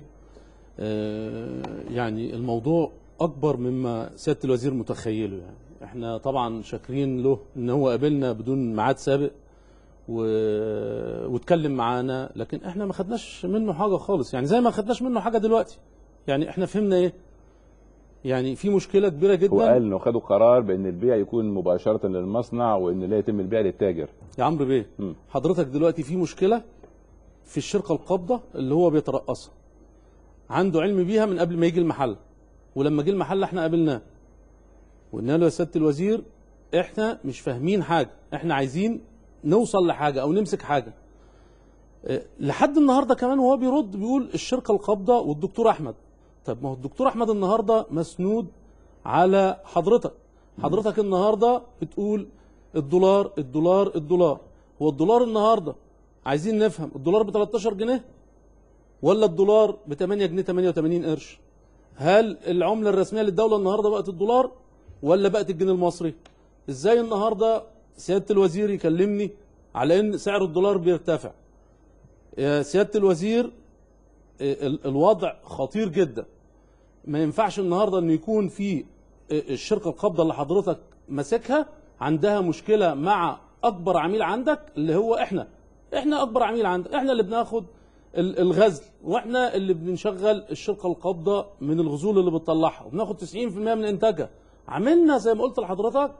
آه، يعني الموضوع اكبر مما سياده الوزير متخيله يعني احنا طبعا شاكرين له ان هو قابلنا بدون ميعاد سابق و... واتكلم معانا لكن احنا ما خدناش منه حاجه خالص يعني زي ما خدناش منه حاجه دلوقتي يعني احنا فهمنا ايه يعني في مشكله كبيره جدا هو قال انه خدوا قرار بان البيع يكون مباشره للمصنع وان لا يتم البيع للتاجر يا عمرو بيه مم. حضرتك دلوقتي في مشكله في الشركه القابضه اللي هو بيترأسها عنده علم بيها من قبل ما يجي المحل ولما جه المحل احنا قابلناه وقلنا له يا سياده الوزير احنا مش فاهمين حاجه احنا عايزين نوصل لحاجه او نمسك حاجه اه، لحد النهارده كمان وهو بيرد بيقول الشركه القابضه والدكتور احمد طب ما هو الدكتور احمد النهارده مسنود على حضرتك حضرتك النهارده بتقول الدولار الدولار الدولار هو الدولار النهارده عايزين نفهم الدولار ب 13 جنيه ولا الدولار ب 8 جنيه 88 قرش هل العمله الرسميه للدوله النهارده بقت الدولار ولا بقت الجنيه المصري ازاي النهارده سياده الوزير يكلمني على ان سعر الدولار بيرتفع يا سياده الوزير ال- الوضع خطير جدا ما ينفعش النهارده ان يكون في الشركه القابضه اللي حضرتك ماسكها عندها مشكله مع اكبر عميل عندك اللي هو احنا احنا اكبر عميل عندك احنا اللي بناخد ال- الغزل واحنا اللي بنشغل الشركه القابضه من الغزول اللي بتطلعها وبناخد 90% من انتاجها عملنا زي ما قلت لحضرتك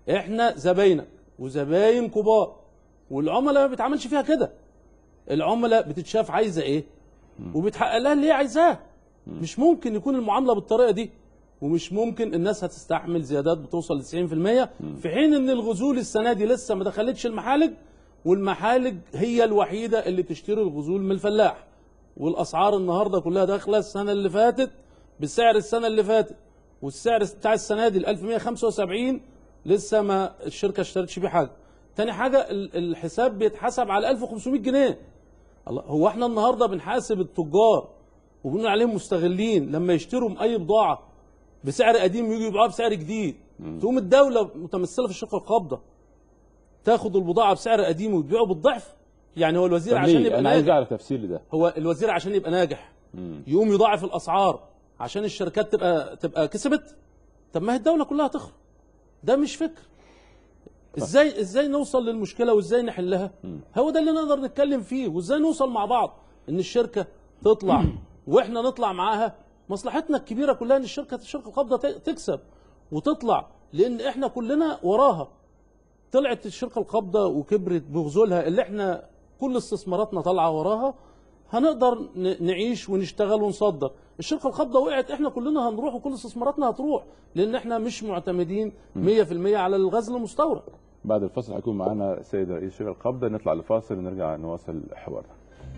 احنا زباينك وزباين كبار والعملاء ما بيتعاملش فيها كده العملاء بتتشاف عايزه ايه وبيتحقق لها اللي هي عايزاه مش ممكن يكون المعامله بالطريقه دي ومش ممكن الناس هتستحمل زيادات بتوصل ل 90% في حين ان الغزول السنه دي لسه ما دخلتش المحالج والمحالج هي الوحيده اللي تشتري الغزول من الفلاح والاسعار النهارده كلها داخله السنه اللي فاتت بسعر السنه اللي فاتت والسعر بتاع السنه دي ال 1175 لسه ما الشركه اشترتش بيه حاجه تاني حاجه ال- الحساب بيتحسب على 1500 جنيه الله هو احنا النهارده بنحاسب التجار وبنقول عليهم مستغلين لما يشتروا اي بضاعه بسعر قديم يجوا يبيعوها بسعر جديد تقوم الدوله متمثله في الشركه القابضه تاخد البضاعه بسعر قديم وتبيعه بالضعف يعني هو الوزير طب عشان ليه؟ يبقى انا عايز ناجح اعرف تفسير لده هو الوزير عشان يبقى ناجح يقوم يضاعف الاسعار عشان الشركات تبقى تبقى كسبت طب ما هي الدوله كلها تخرج ده مش فكر ازاي ازاي نوصل للمشكله وازاي نحلها هو ده اللي نقدر نتكلم فيه وازاي نوصل مع بعض ان الشركه تطلع واحنا نطلع معاها مصلحتنا الكبيره كلها ان الشركه الشركه القابضه ت- تكسب وتطلع لان احنا كلنا وراها طلعت الشركه القابضه وكبرت بغزولها اللي احنا كل استثماراتنا طالعه وراها هنقدر ن- نعيش ونشتغل ونصدر الشركه القابضه وقعت احنا كلنا هنروح وكل استثماراتنا هتروح لان احنا مش معتمدين 100% على الغزل المستورد بعد الفصل هيكون معانا السيد رئيس شركه القبضه نطلع لفاصل ونرجع نواصل حوارنا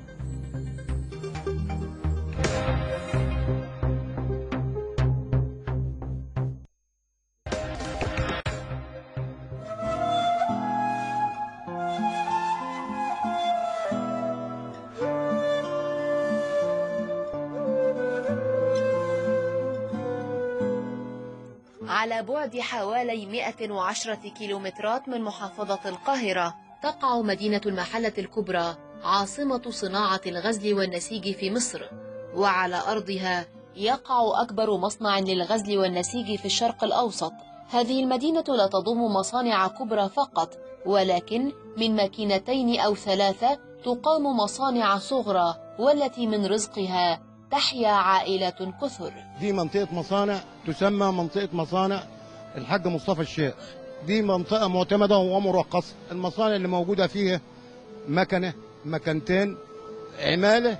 على بعد حوالي 110 كيلومترات من محافظة القاهرة تقع مدينة المحلة الكبرى عاصمة صناعة الغزل والنسيج في مصر وعلى أرضها يقع أكبر مصنع للغزل والنسيج في الشرق الأوسط هذه المدينة لا تضم مصانع كبرى فقط ولكن من ماكينتين أو ثلاثة تقام مصانع صغرى والتي من رزقها تحيا عائلات كثر دي منطقة مصانع تسمى منطقة مصانع الحاج مصطفى الشيخ دي منطقة معتمدة ومرقصة المصانع اللي موجودة فيها مكنة مكنتين عمالة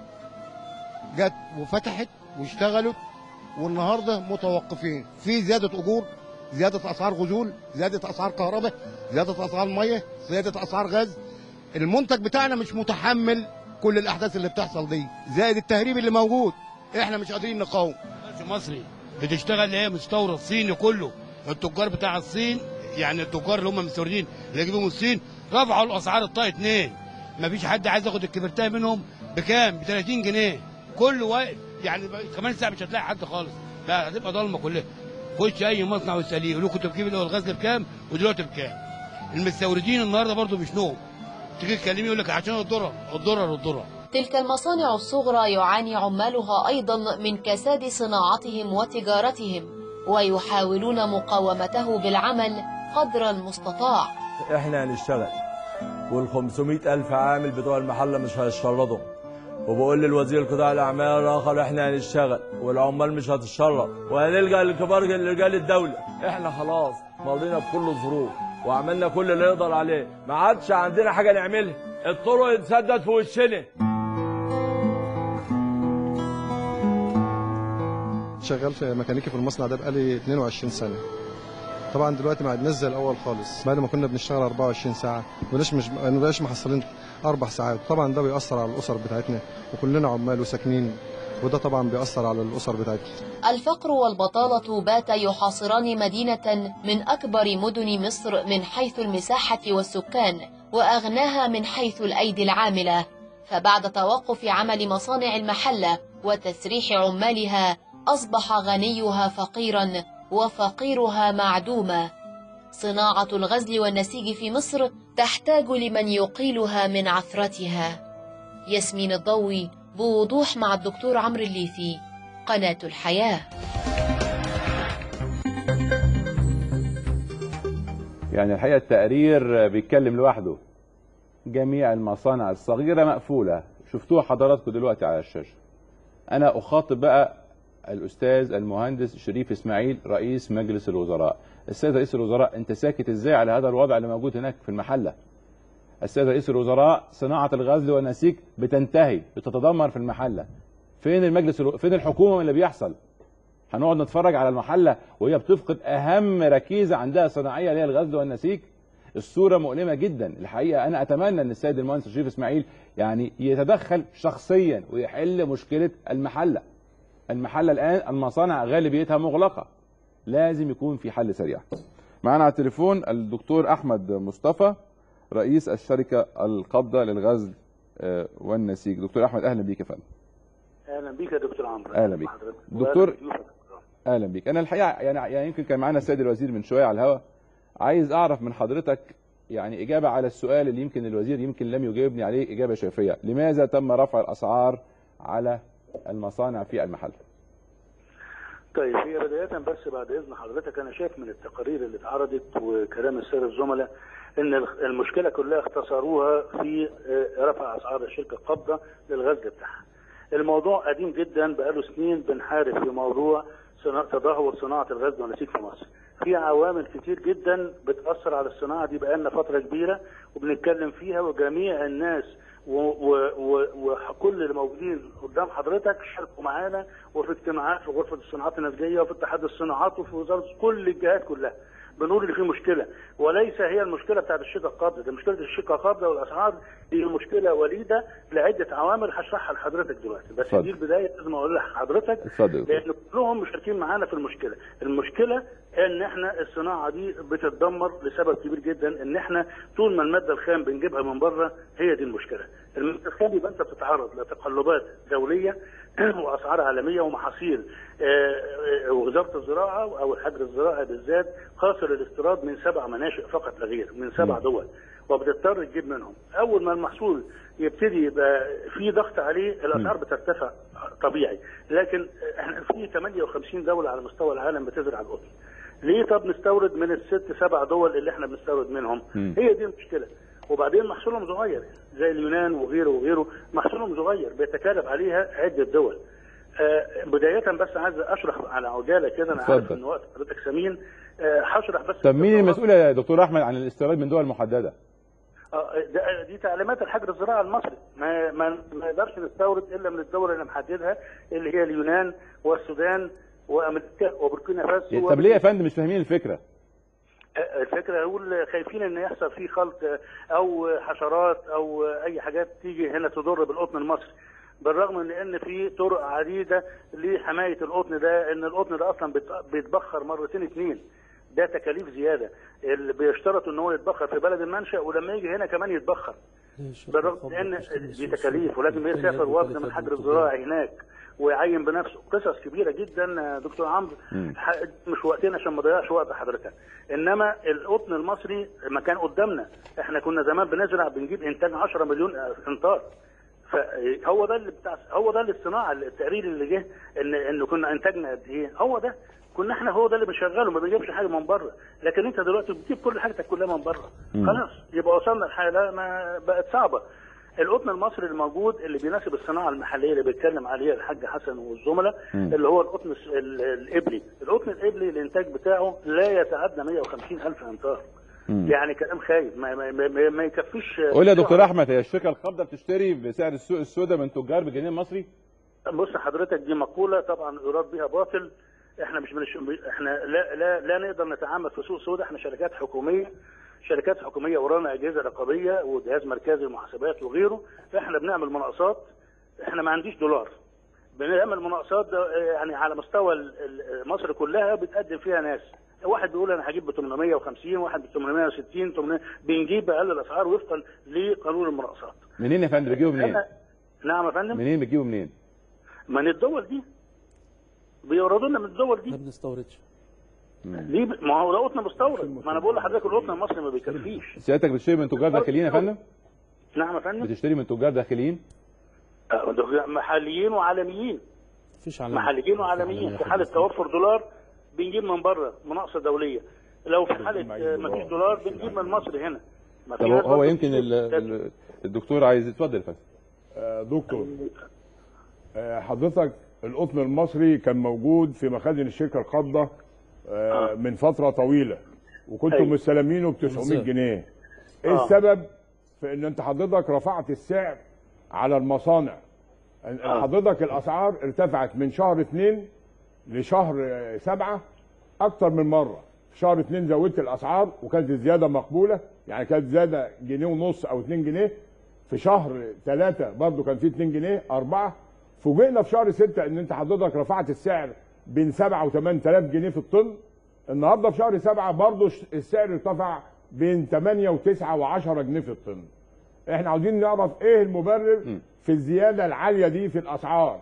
جت وفتحت واشتغلت والنهارده متوقفين في زيادة أجور زيادة أسعار غزول زيادة أسعار كهرباء زيادة أسعار مية زيادة أسعار غاز المنتج بتاعنا مش متحمل كل الأحداث اللي بتحصل دي زائد التهريب اللي موجود احنا مش قادرين نقاوم مصري بتشتغل ايه مستورد صيني كله التجار بتاع الصين يعني التجار اللي هم مستوردين اللي يجيبوا من الصين رفعوا الاسعار الطاقه اتنين مفيش حد عايز ياخد الكبرتايه منهم بكام؟ ب 30 جنيه كل واقف يعني كمان ساعه مش هتلاقي حد خالص لا هتبقى ضلمه كلها خش اي مصنع واساليه يقول له كنت بتجيب اللي هو الغزل بكام ودلوقتي بكام المستوردين النهارده برضو مش تيجي تكلمي يقول لك عشان الضرر الضرر الضرر تلك المصانع الصغرى يعاني عمالها أيضا من كساد صناعتهم وتجارتهم ويحاولون مقاومته بالعمل قدر المستطاع احنا هنشتغل وال 500 ألف عامل بتوع المحلة مش هيشردوا وبقول للوزير قطاع الأعمال الآخر احنا هنشتغل والعمال مش هتتشرد وهنلجأ لكبار رجال الدولة احنا خلاص ماضينا بكل الظروف وعملنا كل اللي نقدر عليه ما عادش عندنا حاجة نعملها الطرق اتسدد في وشنا شغال في ميكانيكي في المصنع ده بقالي 22 سنه طبعا دلوقتي ما عدناش زي الاول خالص بعد ما كنا بنشتغل 24 ساعه مبقاش مش ما بقاش محصلين اربع ساعات طبعا ده بيأثر على الاسر بتاعتنا وكلنا عمال وساكنين وده طبعا بيأثر على الاسر بتاعتنا الفقر والبطالة باتا يحاصران مدينة من أكبر مدن مصر من حيث المساحة والسكان وأغناها من حيث الأيدي العاملة فبعد توقف عمل مصانع المحلة وتسريح عمالها أصبح غنيها فقيرا وفقيرها معدوما صناعة الغزل والنسيج في مصر تحتاج لمن يقيلها من عثرتها ياسمين الضوي بوضوح مع الدكتور عمرو الليثي قناة الحياة يعني الحقيقه التقرير بيتكلم لوحده جميع المصانع الصغيره مقفوله شفتوها حضراتكم دلوقتي على الشاشه انا اخاطب بقى الاستاذ المهندس شريف اسماعيل رئيس مجلس الوزراء السيد رئيس الوزراء انت ساكت ازاي على هذا الوضع اللي موجود هناك في المحله السيد رئيس الوزراء صناعه الغزل والنسيج بتنتهي بتتدمر في المحله فين المجلس الو... فين الحكومه من اللي بيحصل هنقعد نتفرج على المحله وهي بتفقد اهم ركيزه عندها صناعيه اللي هي الغزل والنسيج الصوره مؤلمه جدا الحقيقه انا اتمنى ان السيد المهندس شريف اسماعيل يعني يتدخل شخصيا ويحل مشكله المحله المحله الان المصانع غالبيتها مغلقه لازم يكون في حل سريع معانا على التليفون الدكتور احمد مصطفى رئيس الشركه القابضه للغزل آه، والنسيج دكتور احمد اهلا بيك يا فندم اهلا بيك يا دكتور عمرو اهلا بيك بحضرتك. دكتور وأهلا بضيوفك. اهلا بيك انا الحقيقه يعني يعني يمكن كان معانا السيد الوزير من شويه على الهواء عايز اعرف من حضرتك يعني اجابه على السؤال اللي يمكن الوزير يمكن لم يجاوبني عليه اجابه شافيه لماذا تم رفع الاسعار على المصانع في المحل طيب هي بداية بس بعد إذن حضرتك أنا شايف من التقارير اللي اتعرضت وكلام السادة الزملاء إن الخ- المشكلة كلها اختصروها في آه، رفع أسعار الشركة القابضة للغزل بتاعها. الموضوع قديم جدا بقاله سنين بنحارب في موضوع صنا- تدهور صناعة الغزل والنسيج في مصر. في عوامل كتير جدا بتأثر على الصناعة دي بقالنا فترة كبيرة وبنتكلم فيها وجميع الناس و- و- و- وكل اللي موجودين قدام حضرتك شاركوا معانا وفي اجتماعات في غرفه الصناعات النسجيه وفي اتحاد الصناعات وفي وزاره كل الجهات كلها بنقول ان في مشكله وليس هي المشكله بتاعت الشقه القابضه ده مشكله الشقه القابضه والاسعار هي مشكله وليده لعده عوامل هشرحها لحضرتك دلوقتي بس اتفضل. دي البدايه لازم اقول لحضرتك اتفضل يا دكتور. لان كلهم مشاركين معانا في المشكله المشكله ان احنا الصناعه دي بتتدمر لسبب كبير جدا ان احنا طول ما الماده الخام بنجيبها من بره هي دي المشكله الماده الخام يبقى انت بتتعرض لتقلبات دوليه واسعار عالميه ومحاصيل آه، آه، وزاره الزراعه او الحجر الزراعي بالذات قاصر الاستيراد من سبع مناشئ فقط لا غير من سبع دول وبتضطر تجيب منهم اول ما المحصول يبتدي يبقى في ضغط عليه الاسعار بترتفع طبيعي لكن احنا في 58 دوله على مستوى العالم بتزرع القطن ليه طب نستورد من الست سبع دول اللي احنا بنستورد منهم مم. هي دي المشكله وبعدين محصولهم صغير زي اليونان وغيره وغيره محصولهم صغير بيتكالب عليها عده دول آه بدايه بس عايز اشرح على عجاله كده انا عارف اتفضل. ان وقت حضرتك ثمين آه هشرح بس طب مين المسؤول يا دكتور احمد عن الاستيراد من دول محدده آه، ده- دي تعليمات الحجر الزراعي المصري ما ما ما نقدرش نستورد الا من الدول اللي محددها اللي هي اليونان والسودان وامريكا وبوركينا فاسو طب ليه يا فندم مش فاهمين الفكره آه، الفكره اقول خايفين ان يحصل فيه خلط آه، او حشرات او آه، اي حاجات تيجي هنا تضر بالقطن المصري بالرغم من ان في طرق عديده لحمايه القطن ده ان القطن ده اصلا بيت- بيتبخر مرتين اتنين ده تكاليف زياده اللي بيشترط ان هو يتبخر في بلد المنشا ولما يجي هنا كمان يتبخر بالرغم من ان دي تكاليف ولازم يسافر وفد من الحجر الزراعي هناك ويعين بنفسه قصص كبيره جدا يا دكتور عمرو ح- مش وقتنا عشان ما اضيعش وقت حضرتك انما القطن المصري ما كان قدامنا احنا كنا زمان بنزرع بنجيب انتاج 10 مليون امتار فهو ده اللي بتاع هو ده اللي الصناعه التقرير اللي جه ان ان كنا انتاجنا قد ايه هو ده كنا احنا هو ده اللي بنشغله ما بنجيبش حاجه من بره لكن انت دلوقتي بتجيب كل حاجتك كلها من بره مم. خلاص يبقى وصلنا لحاله ما بقت صعبه القطن المصري الموجود اللي بيناسب الصناعه المحليه اللي بيتكلم عليها الحاج حسن والزملاء مم. اللي هو القطن الس- ال- الابلي القطن الابلي الانتاج بتاعه لا يتعدى 150 الف امتار مم. يعني كلام خايف ما, ما, ما, ما يكفيش قول يا دكتور احمد هي الشركه القابضه بتشتري بسعر السوق السوداء من تجار بالجنيه المصري بص حضرتك دي مقولة طبعا يراد بها باطل احنا مش منش... احنا لا لا لا نقدر نتعامل في سوق سوداء احنا شركات حكومية شركات حكومية ورانا اجهزة رقابية وجهاز مركزي للمحاسبات وغيره احنا بنعمل مناقصات احنا ما عنديش دولار بنعمل مناقصات ده، اه، يعني على مستوى ال- ال- مصر كلها بتقدم فيها ناس واحد بيقول انا هجيب ب 850 واحد ب 860 800 بنجيب باقل الاسعار وفقا لقانون المناقصات منين يا فندم بتجيبوا منين أنا- نعم يا فندم منين بتجيبوا منين من الدول دي بيوردوا لنا من الدول دي ما بنستوردش ليه ب... ما هو ده قطن مستورد ما انا بقول لحضرتك القطن المصري ما بيكفيش سيادتك بتشتري من تجار داخليين يا فندم نعم يا فندم بتشتري من تجار داخليين آه، ده محليين وعالميين مفيش علامة محليين وعالميين في حاله توفر دولار بنجيب من بره مناقصه دوليه لو في حاله آه، ما فيش دولار بنجيب من مصر هنا ما طب في هو, ناس هو برضه يمكن ال- ال- الدكتور عايز يتفضل يا فندم آه، دكتور آه، حضرتك القطن المصري كان موجود في مخازن الشركه القابضه آه من فتره طويله وكنتم أيوة. مستلمينه ب 900 بالظبط. جنيه ايه آه. السبب في ان انت حضرتك رفعت السعر على المصانع أن- آه. حضرتك الاسعار ارتفعت من شهر اثنين لشهر آه، سبعة اكتر من مره في شهر اثنين زودت الاسعار وكانت الزياده مقبوله يعني كانت زياده جنيه ونص او 2 جنيه في شهر ثلاثة برضو كان في 2 جنيه أربعة فوجئنا في شهر ستة إن أنت حضرتك رفعت السعر بين 7 و 8000 جنيه في الطن النهارده في شهر سبعة برضو ش- السعر ارتفع بين 8 و 9 و 10 جنيه في الطن احنا عاوزين نعرف ايه المبرر في الزيادة العالية دي في الأسعار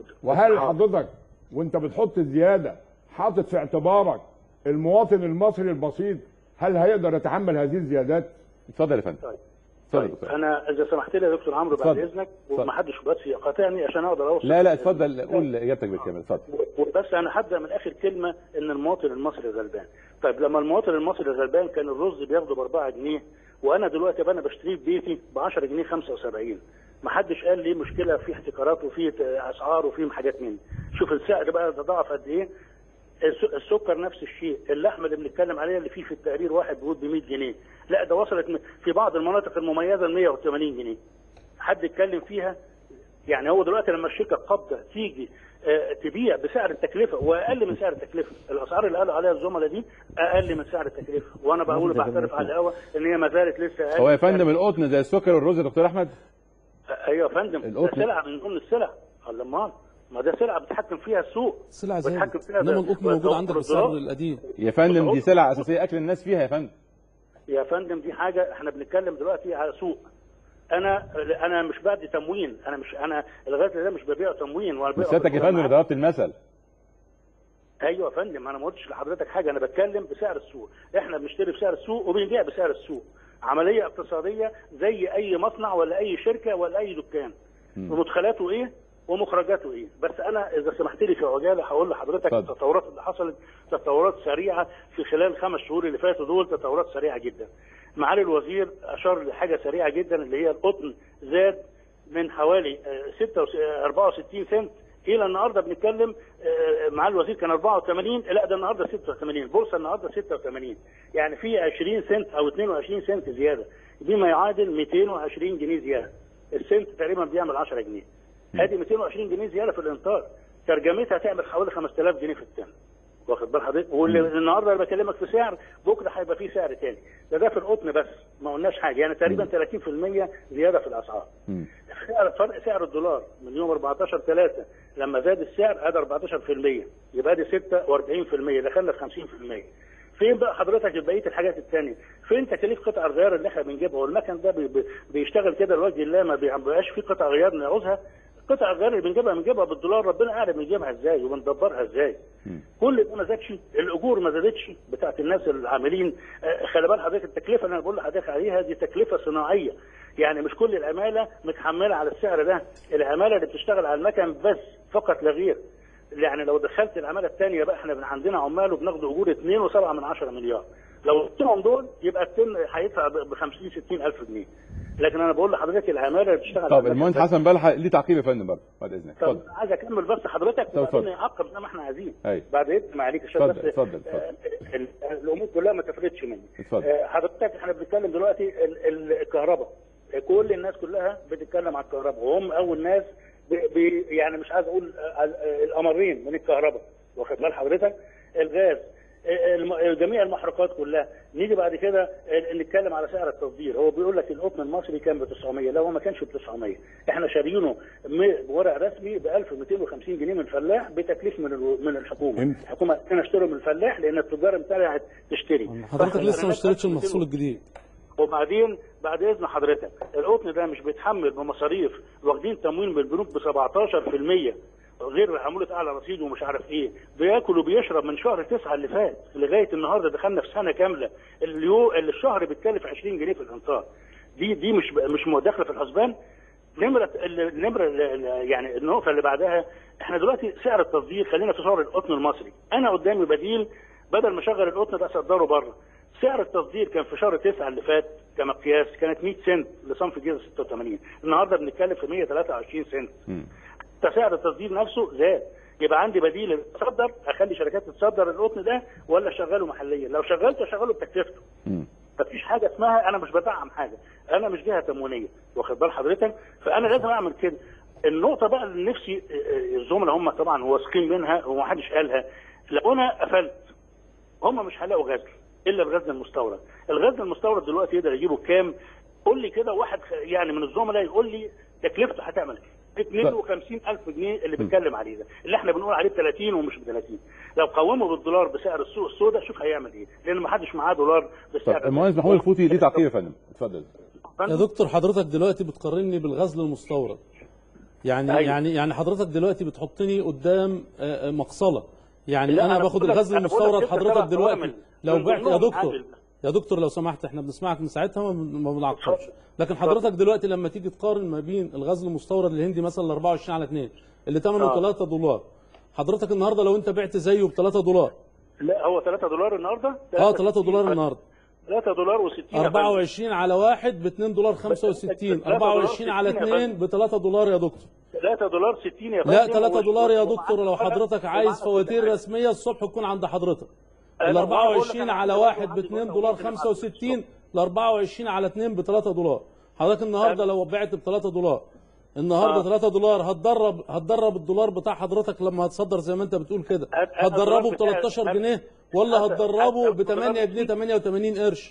وهل حضرتك وانت بتحط الزيادة حاطط في اعتبارك المواطن المصري البسيط هل هيقدر يتحمل هذه الزيادات؟ اتفضل يا فندم طيب انا اذا سمحت لي يا دكتور عمرو بعد اتفضل. اذنك اتفضل. ومحدش بس يقاطعني عشان اقدر اوصل لا لا اتفضل قول اجابتك بالكامل اتفضل بس انا هبدا من اخر كلمه ان المواطن المصري غلبان طيب لما المواطن المصري غلبان كان الرز بياخده ب 4 جنيه وانا دلوقتي بقى انا بشتريه في بيتي ب 10 جنيه 75 ما حدش قال لي مشكله في احتكارات وفي اسعار وفي حاجات من دي. شوف السعر بقى تضاعف قد ايه الس- السكر نفس الشيء اللحمه اللي بنتكلم عليها اللي فيه في التقرير واحد بيقول ب 100 جنيه لا ده وصلت م- في بعض المناطق المميزه ل 180 جنيه حد اتكلم فيها يعني هو دلوقتي لما الشركه القابضه تيجي آه، تبيع بسعر التكلفه واقل من سعر التكلفه الاسعار اللي قالوا عليها الزملاء دي اقل من سعر التكلفه وانا بقول بعترف على الهوا ان هي ما زالت لسه اقل هو يا من سعر فندم القطن زي السكر والرز يا دكتور احمد ايوه يا فندم ده القطن. سلعه من ضمن السلع الله امال ما ده سلعه بتحكم فيها السوق سلعة بتحكم زادت فيها انما ده- القطن موجود ده- عندك ده- بالسعر القديم يا فندم دي سلعه اساسيه اكل الناس فيها يا فندم يا فندم دي حاجه احنا بنتكلم دلوقتي على سوق انا انا مش بدي تموين انا مش انا الغاز ده مش ببيع تموين ولا ببيع سيادتك يا فندم ضربت المثل ايوه يا فندم انا ما قلتش لحضرتك حاجه انا بتكلم بسعر السوق احنا بنشتري بسعر السوق وبنبيع بسعر السوق عمليه اقتصاديه زي اي مصنع ولا اي شركه ولا اي دكان ومدخلاته ايه ومخرجاته ايه بس انا اذا سمحت لي في عجاله هقول لحضرتك اتفضل. التطورات اللي حصلت تطورات سريعه في خلال الخمس شهور اللي فاتوا دول تطورات سريعه جدا معالي الوزير اشار لحاجه سريعه جدا اللي هي القطن زاد من حوالي آه، 66 آه، 64 سنت الى النهارده بنتكلم آه، معالي الوزير كان 84 لا ده النهارده 86 البورصه النهارده 86 يعني في 20 سنت او 22 سنت زياده بما يعادل 220 جنيه زياده السنت تقريبا بيعمل 10 جنيه ادي 220 جنيه زياده في الانتاج ترجمتها تعمل حوالي 5000 جنيه في التن واخد بال حضرتك واللي النهارده انا بكلمك في سعر بكره هيبقى فيه سعر تاني ده ده في القطن بس ما قلناش حاجه يعني تقريبا 30% زياده في الاسعار سعر فرق سعر الدولار من يوم 14 3 لما زاد السعر ادى 14% يبقى دي 46% دخلنا في 50% فين بقى حضرتك بقيه الحاجات الثانيه؟ فين تكاليف قطع الغيار اللي احنا بنجيبها والمكن ده بي بي بيشتغل كده لوجه الله ما بيبقاش فيه قطع غيار نعوزها قطع الغيار اللي بنجيبها بنجيبها بالدولار ربنا اعلم بنجيبها ازاي وبندبرها ازاي كل ده ما زادش الاجور ما زادتش بتاعت الناس العاملين آه، خلي بال حضرتك التكلفه اللي انا بقول لحضرتك عليها دي تكلفه صناعيه يعني مش كل العماله متحمله على السعر ده العماله اللي بتشتغل على المكن بس فقط لا غير يعني لو دخلت العماله الثانيه بقى احنا عندنا عمال وبناخد اجور 2.7 من 10 مليار لو قلتهم دول يبقى التن هيدفع ب 50 60 الف جنيه لكن انا بقول لحضرتك العماله اللي بتشتغل على طب المكن المهندس بس. حسن بلحة ليه تعقيب يا فندم برضه بعد اذنك طب اتفضل عايز اكمل بس حضرتك طب وبعدين اتفضل. نعقب زي ما احنا عايزين ايوه بعد اذن معلش عشان اتفضل، بس اتفضل، اتفضل. آه، ال- الامور كلها ما تفرتش مني اتفضل. آه، حضرتك احنا بنتكلم دلوقتي ال- ال- الكهرباء كل الناس كلها بتتكلم على الكهرباء وهم اول ناس بي بي- يعني مش عايز اقول آه، آه، القمرين من الكهرباء واخد بال حضرتك الغاز آه، الم- جميع المحروقات كلها نيجي بعد كده آه، نتكلم على سعر التصدير هو بيقول لك القطن المصري كان ب 900 لا هو ما كانش ب 900 احنا شاريينه م- بورق رسمي ب 1250 جنيه من الفلاح بتكليف من ال- من الحكومه امتى؟ الحكومه انا اشتري من الفلاح لان التجار امتنعت تشتري حضرتك فإحنا لسه ما الناس اشتريتش المحصول الجديد وبعدين بعد اذن حضرتك القطن ده مش بيتحمل بمصاريف واخدين تموين من البنوك ب 17% غير عمولة اعلى رصيد ومش عارف ايه بياكل وبيشرب من شهر تسعة اللي فات لغايه النهارده دخلنا في سنه كامله اليو اللي الشهر بيتكلف 20 جنيه في الانصار دي دي مش مش داخله في الحسبان نمرة النمرة يعني النقطة اللي بعدها احنا دلوقتي سعر التصدير خلينا في سعر القطن المصري انا قدامي بديل بدل ما اشغل القطن ده اصدره بره سعر التصدير كان في شهر 9 اللي فات كمقياس كانت 100 سنت لصنف جيزه 86 النهارده بنتكلم في 123 سنت فسعر التصدير نفسه زاد يبقى عندي بديل اتصدر اخلي شركات تصدر القطن ده ولا اشغله محليا لو شغلته اشغله بتكلفته مفيش حاجه اسمها انا مش بدعم حاجه انا مش جهه تموينيه واخد بال حضرتك فانا لازم اعمل كده النقطه بقى اللي نفسي آه، آه، الزملاء هم طبعا واثقين منها ومحدش قالها لو انا قفلت هم مش هيلاقوا غزل الا الغزل المستورد الغزل المستورد دلوقتي يقدر يجيبه كام قول لي كده واحد خ- يعني من الزملاء يقول لي تكلفته هتعمل كام 52000 جنيه اللي بيتكلم عليه ده اللي احنا بنقول عليه ب 30 ومش ب 30 لو قومه بالدولار بسعر السوق السوداء شوف هيعمل ايه لان ما حدش معاه دولار طب بسعر المهندس محمود الفوتي ليه تعقيب يا فندم اتفضل يا دكتور حضرتك دلوقتي بتقارني بالغزل المستورد يعني أيوة. يعني يعني حضرتك دلوقتي بتحطني قدام آه، آه، مقصله يعني لا، انا أنا باخد بقول لك- الغزل أنا بقول لك المستورد ستة حضرتك سبع دلوقتي فرامل. لو من بعت يا ضمنهم دكتور عادل. يا دكتور لو سمحت احنا بنسمعك من ساعتها ما ما بنعقبش لكن حضرتك دلوقتي لما تيجي تقارن ما بين الغزل المستورد الهندي مثلا ال 24 على 2 اللي ثمنه آه. 3 دولار حضرتك النهارده لو انت بعت زيه ب 3 دولار لا هو 3 دولار النهارده اه 3 دولار النهارده 3 دولار و60 24 على واحد ب 2 دولار 65 24 على 2 ب 3 دولار يا دكتور 3 دولار 60 يا فندم لا 3 ومش- دولار يا ومعاك دكتور لو حاجة حضرتك عايز ومعاك فواتير حاجة. رسميه الصبح تكون عند حضرتك أنا ال بقول لك 24 أنا على عندي واحد ب برضه 2 عندي دولار برضه 65 ال 24 على 2 ب 3 دولار حضرتك النهارده لو بعت ب 3 دولار النهارده آه. 3 دولار هتدرب هتدرب الدولار بتاع حضرتك لما هتصدر زي ما انت بتقول كده أنا هتدربه ب الدولار بتاعي- 13 جنيه ولا أنا- هتدربه أنا ب 8 جنيه 88 قرش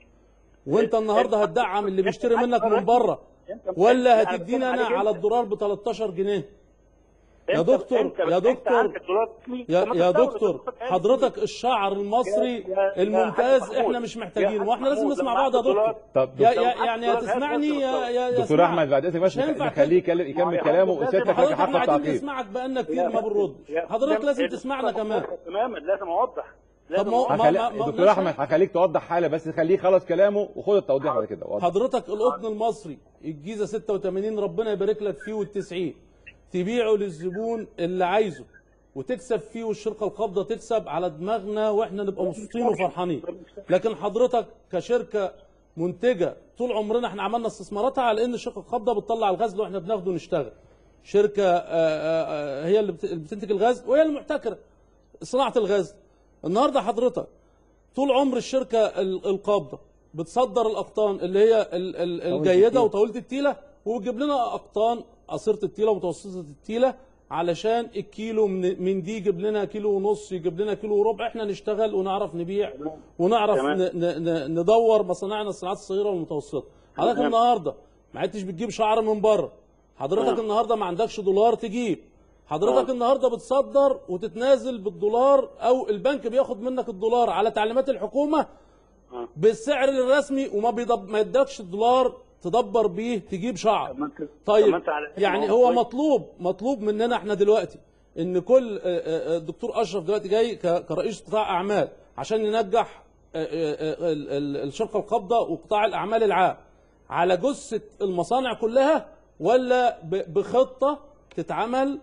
وانت النهارده هتدعم اللي بيشتري منك من بره ولا هتديني انا على الدولار ب 13 جنيه يا أنت- دكتور أنت- يا أنت دكتور عندك دولار رسمي، يا طب ما يا تستورد دكتور الدولار الآن. حضرتك الشعر المصري يا- يا الممتاز حاج احنا محمود، مش يا محتاجين حاج واحنا لازم محمود، نسمع لو بعض يا معاك دكتور دولار- طب يا دكتور- يا يعني يا تسمعني يا يا يا دكتور اسمعني. احمد بعد اذنك بس مش هينفع نخليه كده. يكلم- يكمل يا كلامه حضرتك وسيادتك حضرتك حق احنا قاعدين التعقيب نسمعك بقالنا كتير ما بنردش يا حضرتك فندم، لازم الدكتور تسمعنا كمان تماما لازم اوضح طب لازم ما هو- أوضح. ما- هخلي... ما- ما- دكتور مش احمد هخليك توضح حاله بس خليه يخلص كلامه وخد التوضيح بعد كده وضح. حضرتك القطن المصري الجيزه 86 ربنا يبارك لك فيه وال90 تبيعه للزبون اللي عايزه وتكسب فيه والشركه القابضه تكسب على دماغنا واحنا نبقى مبسوطين وفرحانين لكن حضرتك كشركه منتجه طول عمرنا احنا عملنا استثماراتها على ان الشركه القابضه بتطلع الغزل واحنا بناخده نشتغل شركه آه، آه، آه، هي اللي بت- اللي بتنتج الغزل وهي المحتكره صناعه الغزل النهارده حضرتك طول عمر الشركه ال- القابضه بتصدر الاقطان اللي هي ال- ال- الجيده وطاوله التيله وبتجيب لنا اقطان قصيره التيله ومتوسطه التيله علشان الكيلو من من دي يجيب لنا كيلو ونص يجيب لنا كيلو وربع احنا نشتغل ونعرف نبيع ونعرف تمام. ن- ن- ن- ندور مصانعنا الصناعات الصغيره والمتوسطه حضرتك تمام. النهارده ما عدتش بتجيب شعر من بره حضرتك تمام. النهارده ما عندكش دولار تجيب حضرتك آه. النهارده بتصدر وتتنازل بالدولار او البنك بياخد منك الدولار على تعليمات الحكومه آه. بالسعر الرسمي وما بيضب ما يدكش الدولار تدبر بيه تجيب شعر طب ما أنت- طب طيب ما أنت على- يعني ما هو طيب. مطلوب مطلوب مننا احنا دلوقتي ان كل آه، آه، آه، الدكتور اشرف دلوقتي جاي ك- كرئيس قطاع اعمال عشان ينجح آه، آه، آه، ال- ال- الشركه القابضه وقطاع الاعمال العام على جثه المصانع كلها ولا ب- بخطه تتعمل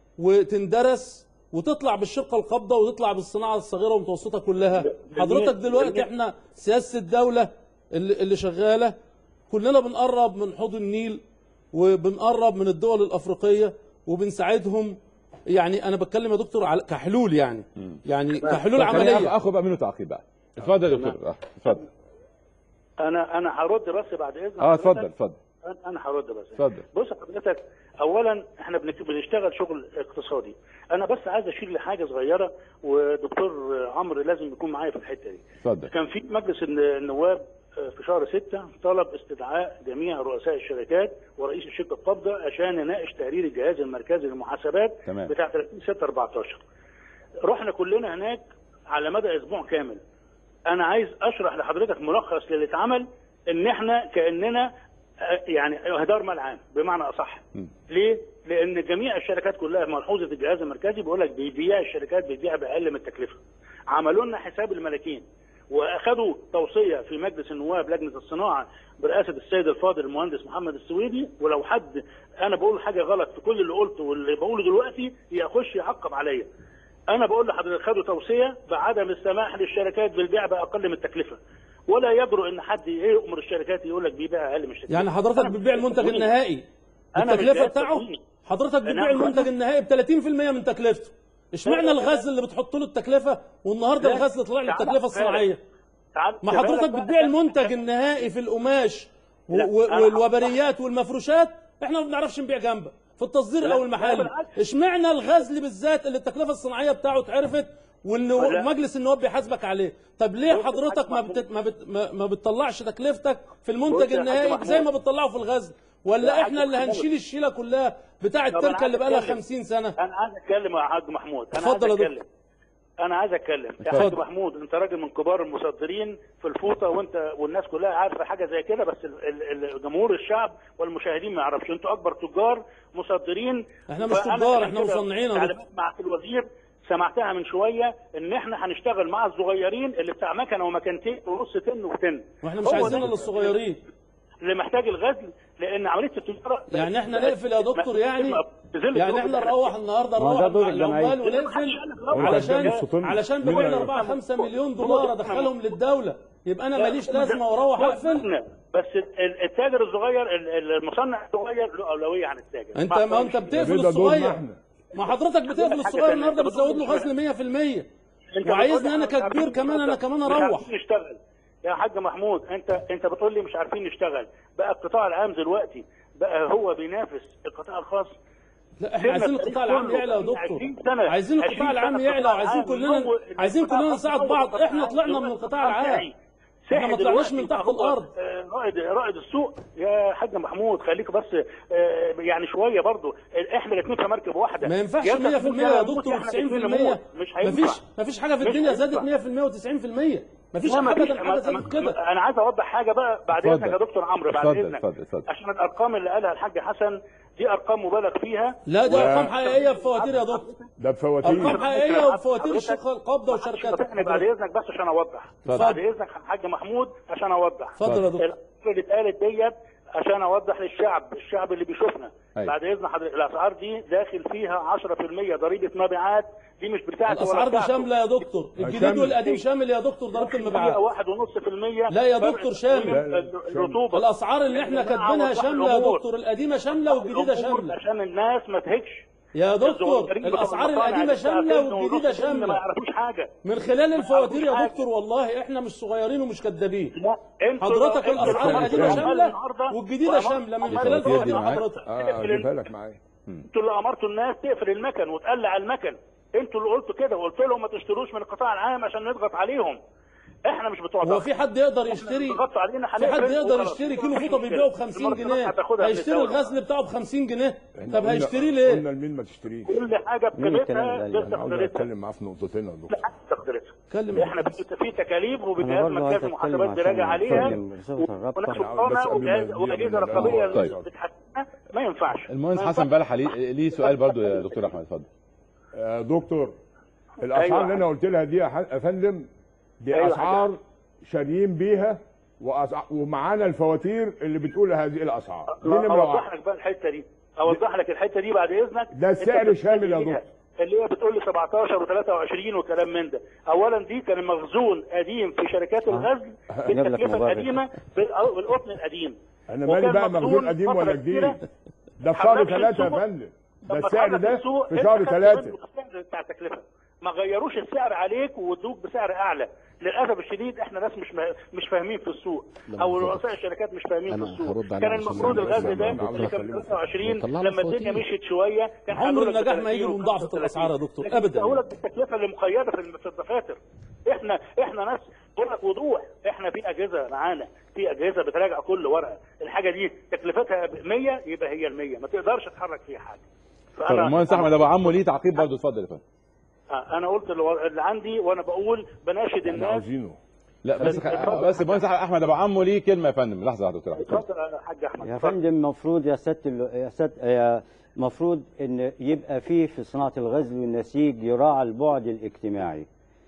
وتندرس وتطلع بالشركه القابضه وتطلع بالصناعه الصغيره والمتوسطه كلها حضرتك دلوقتي احنا سياسه الدوله اللي, اللي شغاله كلنا بنقرب من حوض النيل وبنقرب من الدول الافريقيه وبنساعدهم يعني انا بتكلم يا دكتور على كحلول يعني يعني كحلول طب خليني عمليه اخد بقى منه تعقيب بقى اتفضل يا دكتور آه، اتفضل انا انا هرد بس بعد اذنك اه اتفضل حضرتك. اتفضل أنا- انا هرد بس اتفضل بص حضرتك اولا احنا بنك- بنشتغل شغل اقتصادي انا بس عايز اشير لحاجه صغيره ودكتور عمرو لازم يكون معايا في الحته دي اتفضل كان في مجلس الن- النواب آه، في شهر ستة طلب استدعاء جميع رؤساء الشركات ورئيس الشركه القابضه عشان نناقش تقرير الجهاز المركزي للمحاسبات تمام. بتاع 30 6 14 رحنا كلنا هناك على مدى اسبوع كامل انا عايز اشرح لحضرتك ملخص للي اتعمل ان احنا كاننا آه، يعني اهدار مال عام بمعنى اصح ليه؟ لان جميع الشركات كلها ملحوظه الجهاز المركزي بيقول لك بيبيع الشركات بتبيع باقل من التكلفه. عملوا لنا حساب الملاكين واخذوا توصيه في مجلس النواب لجنه الصناعه برئاسه السيد الفاضل المهندس محمد السويدي ولو حد انا بقول حاجه غلط في كل اللي قلته واللي بقوله دلوقتي يخش يعقب عليا. انا بقول لحضرتك خدوا توصيه بعدم السماح للشركات بالبيع باقل من التكلفه. ولا يجرؤ ان حد يامر الشركات يقول لك بيبيع اقل من التكلفه. يعني حضرتك أنا مش بتبيع المنتج تموين. النهائي أنا مش التكلفه جهاز بتاعه تموين. حضرتك بتبيع نعم. المنتج النهائي ب 30% من تكلفته اشمعنى الغزل اللي بتحط له التكلفه والنهارده لا. الغزل طلع له تعال- التكلفه الصناعيه تعال- ما تعال حضرتك بقى. بتبيع المنتج النهائي في القماش و- لا، و- أنا- والوبريات والمفروشات احنا ما بنعرفش نبيع جنبك في التصدير لا، او لا، المحلي بالعكس. اشمعنى الغزل بالذات اللي التكلفه الصناعيه بتاعه اتعرفت وان لا. مجلس النواب بيحاسبك عليه طب ليه بص، حضرتك ما الحاج بت... ما, بت... ما- ما بتطلعش تكلفتك في بص المنتج يا حاج النهائي محمود. زي ما بتطلعه في الغزل يا ولا حاج احنا اللي محمود. هنشيل الشيله كلها بتاع طب أنا التركه اللي عايز بقى لها أتكلم. 50 سنه انا عايز اتكلم يا حاج محمود انا اتفضل عايز يا اتكلم انا عايز اتكلم يا اتفضل. حاج محمود انت راجل من كبار المصدرين في الفوطه وانت والناس كلها عارفه حاجه زي كده بس ال- ال- ال- جمهور الشعب والمشاهدين ما يعرفش انتوا اكبر تجار مصدرين احنا مش فأنا تجار، عشان احنا كده مصنعين يا تعليمات مع الوزير سمعتها من شويه ان احنا هنشتغل مع الصغيرين اللي بتاع مكنه ومكنتين ونص تن وتن واحنا مش هو عايزين ده الا الصغيرين اللي محتاج الغزل لان عمليه التجاره يعني احنا نقفل يا دكتور يعني يعني احنا نروح النهارده ما ده نروح دور مع الجمعية. العمال ونقفل علشان علشان بقول 4 5 مليون دولار ادخلهم للدوله يبقى انا ماليش لازمه واروح اقفل بس ال- التاجر الصغير ال- ال- المصنع الصغير له اولويه عن التاجر انت مع ما انت احترامي. بتقفل الصغير ما حضرتك بتقفل الصغير النهارده بتزود له غزل 100% انت وعايزني بتقول انا لي مش ككبير عارفين كمان انا نشتغل. كمان مش اروح عارفين نشتغل يا حاج محمود انت انت بتقول لي مش عارفين نشتغل بقى القطاع العام دلوقتي بقى هو بينافس القطاع الخاص لا احنا عايزين القطاع العام يعلى يا دكتور عايزين القطاع العام يعلى وعايزين كلنا عايزين كلنا نساعد بعض احنا طلعنا من القطاع العام احنا ما طلعناش من تحت الارض رائد رائد السوق يا حاج محمود خليك بس آه، يعني شويه برضو احنا الاثنين في مركب واحده ما ينفعش 100% يا يا نموت دكتور احنا الاتنين و90% نموت. مش هينفع مفيش مفيش حاجه في مش الدنيا هينفع. زادت 100% و90% مفيش لا، ابدا مفيش. حاجه ما- زادت كده انا عايز اوضح حاجه بقى بعد اتفضل. اذنك يا دكتور عمرو بعد اتفضل، اذنك اتفضل، اتفضل. عشان الارقام اللي قالها الحاج حسن دي ارقام مبالغ فيها لا دي و- ارقام حقيقيه بفواتير يا دكتور ده بفواتير ارقام حقيقيه وبفواتير الشركه القابضه يعني وشركاتها بعد اذنك بس عشان اوضح اتفضل. بعد اذنك الحاج محمود عشان اوضح اتفضل يا دكتور. الارقام اللي اتقالت ديت عشان اوضح للشعب الشعب اللي بيشوفنا أيوة. بعد اذن حضرتك الاسعار دي داخل فيها 10% ضريبه مبيعات دي مش بتاعتي ولا الاسعار دي بتاعته. شامله يا دكتور الجديد شامل. والقديم شامل يا دكتور ضريبه المبيعات واحد ونص في المية لا يا فرق دكتور تقويم شامل الرطوبة الاسعار اللي احنا يا جماعة كاتبينها وضح شامله يا الأمور. دكتور القديمه شامله والجديده الأمور شامله عشان الناس ما تهكش يا دكتور الصغيرين بتوع الاسعار المصانع القديمه اللي شامله بتاعتنا والجديده ونص سن ما شامله يعرفوش حاجه من خلال الفواتير يا حاجة. دكتور والله احنا مش صغيرين ومش كدابين انتوا حضرتك انتوا الاسعار لو القديمه عملتوا شامله النهاردة والجديده وأمر- شامله من أمر- خلال الفواتير فواتير دي معاك؟ حضرتك اه اجيبها لك معايا انتوا اللي امرتوا الناس تقفل المكن وتقلع المكن انتوا اللي قلتوا كده وقلت لهم ما تشتروش من القطاع العام عشان نضغط عليهم احنا مش بتوع هو ضغط. في حد يقدر يشتري ضغطوا علينا في حد هنقفل يقدر وخلاص. يشتري كيلو مفيش فوطه مشكلة. بيبيعه ب 50 المرتبات جنيه هتاخدها من هيشتري الدولة. الغزل بتاعه ب 50 جنيه طب قلنا- هيشتريه ليه؟ قلنا لمين ما تشتريش كل حاجه مين الكلام بقيمتها ده اللي انا عاوز بتقدرتها اتكلم معاه في نقطتين يا دكتور تقدرتها اتكلم احنا بس في تكاليف أنا وبجهاز برضه عايز مركزي أتكلم محاسبات عشان بيراجع عليها أتكلم بصفة الرابطة. وناس بس سلطانه قبل ما وجهاز يديها واجهزه من رقابيه الأول. اللي طيب. بتحكمنا ما ينفعش المهندس ما حسن ينفعش. بلحه ليه ليه سؤال برضو يا دكتور احمد اتفضل آه، دكتور الاسعار أيوة. اللي انا قلت لها دي يا ح- يا فندم دي أيوة اسعار شاريين بيها وأسع- ومعانا الفواتير اللي بتقول هذه الاسعار دي نمره اوضح واحد لك بقى الحته دي اوضح لك الحته دي بعد اذنك ده السعر أنت بتتكلم شامل يا فيها. دكتور. اللي هي بتقول لي 17 و23 وكلام من ده اولا دي كان مخزون قديم في شركات الغزل جاب لك بالتكلفه مبرر. القديمه بال- بالقطن القديم انا مالي وكان بقى مخزون مخزون قديم فترة ولا كبيرة. جديد ده في شهر حضرتك ثلاثة يا السوق- فندم ده لما السعر اتحرك ده السوق، في أنت شهر خدت ثلاثة منه السعر بتاع التكلفه ما غيروش السعر عليك وادوك بسعر اعلى للاسف الشديد احنا ناس مش مه- مش فاهمين في السوق لا، او بالظبط. رؤساء الشركات مش فاهمين في أنا السوق هرد عليه كان عشان المفروض ما- الغزل ده ما- ما- اللي كان ما- 23 طلع له لما الدنيا فواتير. مشيت شويه كان عمر هيقولوا لك النجاح ما يجي 30 من ضعفة و35. الأسعار يا دكتور، لكن أبداً. بقول لك بالتكلفه اللي مقيده في الم- في الدفاتر احنا احنا ناس بقول لك وضوح احنا في اجهزه معانا في اجهزه بتراجع كل ورقه الحاجه دي تكلفتها 100 يبقى هي ال 100 ما تقدرش تحرك فيها حاجه طب المهندس احمد ابو عمو ليه تعقيب برضو اتفضل يا فندم آه، انا قلت اللي اللي عندي وانا بقول بناشد احنا الناس عاوزينه لا بس اتفضل. بس المهندس احمد ابو عمو ليه كلمه يا فندم لحظه واحده دكتور احمد اتفضل. اتفضل يا حاج احمد يا اتفضل. فندم المفروض يا سياده ال- يا سياده المفروض ان يبقى فيه في صناعه الغزل والنسيج يراعى البعد الاجتماعي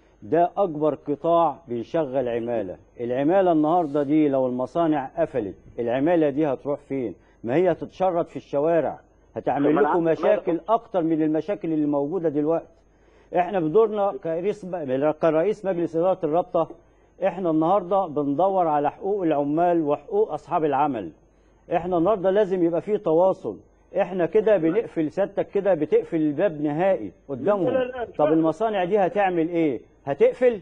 ده اكبر قطاع بيشغل عماله العماله النهارده دي لو المصانع قفلت العماله دي هتروح فين ما هي تتشرد في الشوارع هتعمل طب ما أنا لكم عندي مشاكل عمالة. اكتر من المشاكل اللي موجوده دلوقتي احنا بدورنا كرئيس كرئيس مجلس اداره الرابطه احنا النهارده بندور على حقوق العمال وحقوق اصحاب العمل احنا النهارده لازم يبقى فيه تواصل احنا كده بنقفل سيادتك كده بتقفل الباب نهائي قدامهم لا، لا، لا، طب المصانع دي هتعمل ايه هتقفل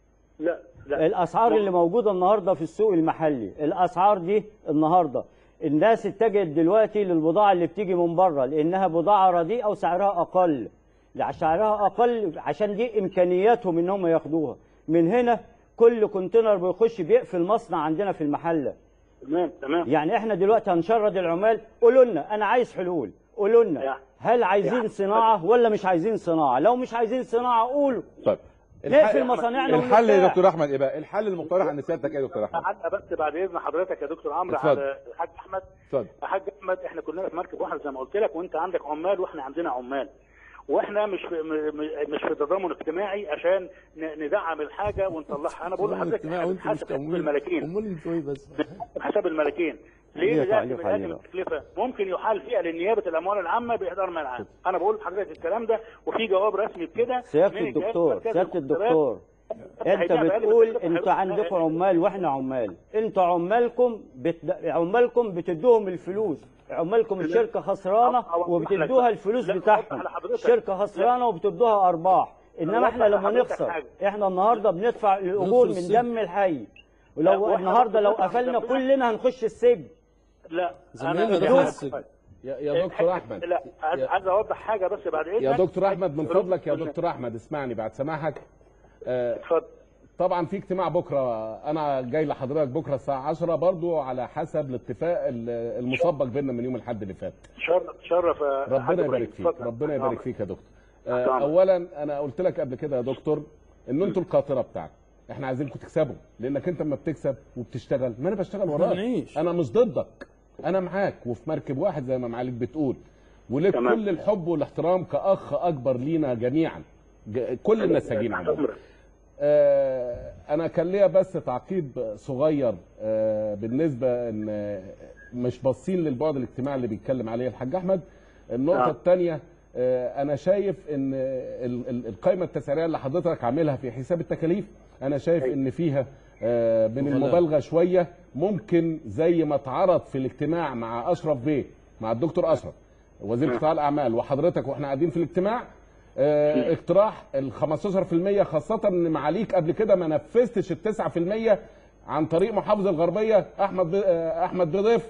لا لا الاسعار اللي موجوده النهارده في السوق المحلي الاسعار دي النهارده الناس اتجهت دلوقتي للبضاعه اللي بتيجي من بره لانها بضاعه رديئه وسعرها اقل لا، سعرها اقل عشان دي امكانياتهم ان هم ياخدوها من هنا كل كونتينر بيخش بيقفل مصنع عندنا في المحله تمام تمام يعني احنا دلوقتي هنشرد العمال قولوا لنا انا عايز حلول قولوا لنا هل عايزين صناعه ولا مش عايزين صناعه لو مش عايزين صناعه قولوا طيب نقفل مصانعنا الحل يا ونرتاح. دكتور احمد ايه بقى الحل المقترح عند سيادتك ايه يا دكتور احمد علقه بس بعد اذن حضرتك يا دكتور عمرو اتفضل. على الحاج احمد اتفضل الحاج احمد احنا كلنا في مركب واحد زي ما قلت لك وانت عندك عمال واحنا عندنا عمال واحنا مش في م- م- مش في تضامن اجتماعي عشان ن- ندعم الحاجه ونطلعها انا بقول لحضرتك احنا بنحاسب حساب الملاكين امال شويه بس حساب الملاكين ليه ليه تعليق دلوقتي من عليه اجل بقى؟ التكلفه ممكن يحال فيها لنيابه الاموال العامه باهدار مال عام انا بقول لحضرتك الكلام ده وفي جواب رسمي بكده سياده من الجهاز الدكتور المركزي سياده للمكتبات. الدكتور انت هيبيع بأقل بتقول التكلفة، انتوا هيروح- عندكم عمال واحنا عمال انتوا عمالكم بت... عمالكم بتدوهم الفلوس عمالكم الشركه خسرانه وبتدوها الفلوس بتاعهم الشركه خسرانه وبتدوها ارباح انما أوضح احنا لما لحضرتك نخسر حاجة. احنا النهارده بندفع الاجور من السجن. دم الحي لا، ولو وإحنا النهارده لو برضه بندفع قفلنا من دمنا. كلنا هنخش السجن لا زمايلنا أنا- دخلوا أنا- السجن. يا يا دكتور احمد لا عايز عايز اوضح حاجه بس بعد اذنك يا دكتور احمد من فضلك يا دكتور احمد اسمعني بعد سماحك اتفضل طبعا في اجتماع بكره انا جاي لحضرتك بكره الساعه 10 برضو على حسب الاتفاق ال- المسبق بيننا من يوم الاحد اللي فات شرف شرف يا حاج ربنا إبراهيم. يبارك فيك اتفضل. ربنا يبارك فيك يا دكتور آه، طبعا. اولا انا قلت لك قبل كده يا دكتور ان انتوا القاطره بتاعك احنا عايزينكم تكسبوا لانك انت لما بتكسب وبتشتغل ما انا بشتغل وراك بنعيش. انا مش ضدك انا معاك وفي مركب واحد زي ما معاليك بتقول ولك تمام. كل الحب والاحترام كاخ اكبر لينا جميعا ج- كل النساجين عموما آه، انا كان ليا بس تعقيب صغير آه، بالنسبه ان آه، مش باصين للبعد الاجتماعي اللي بيتكلم عليه الحاج احمد النقطه آه. الثانيه انا شايف ان ال- ال- القائمه التسعيريه اللي حضرتك عاملها في حساب التكاليف انا شايف ان فيها آه، من مغالاة. المبالغه شويه ممكن زي ما اتعرض في الاجتماع مع اشرف بيه مع الدكتور اشرف وزير قطاع الاعمال وحضرتك واحنا قاعدين في الاجتماع آه، اقتراح ال 15% خاصة ان معاليك قبل كده ما نفذتش ال 9% عن طريق محافظ الغربية احمد بي- آه، احمد بضيف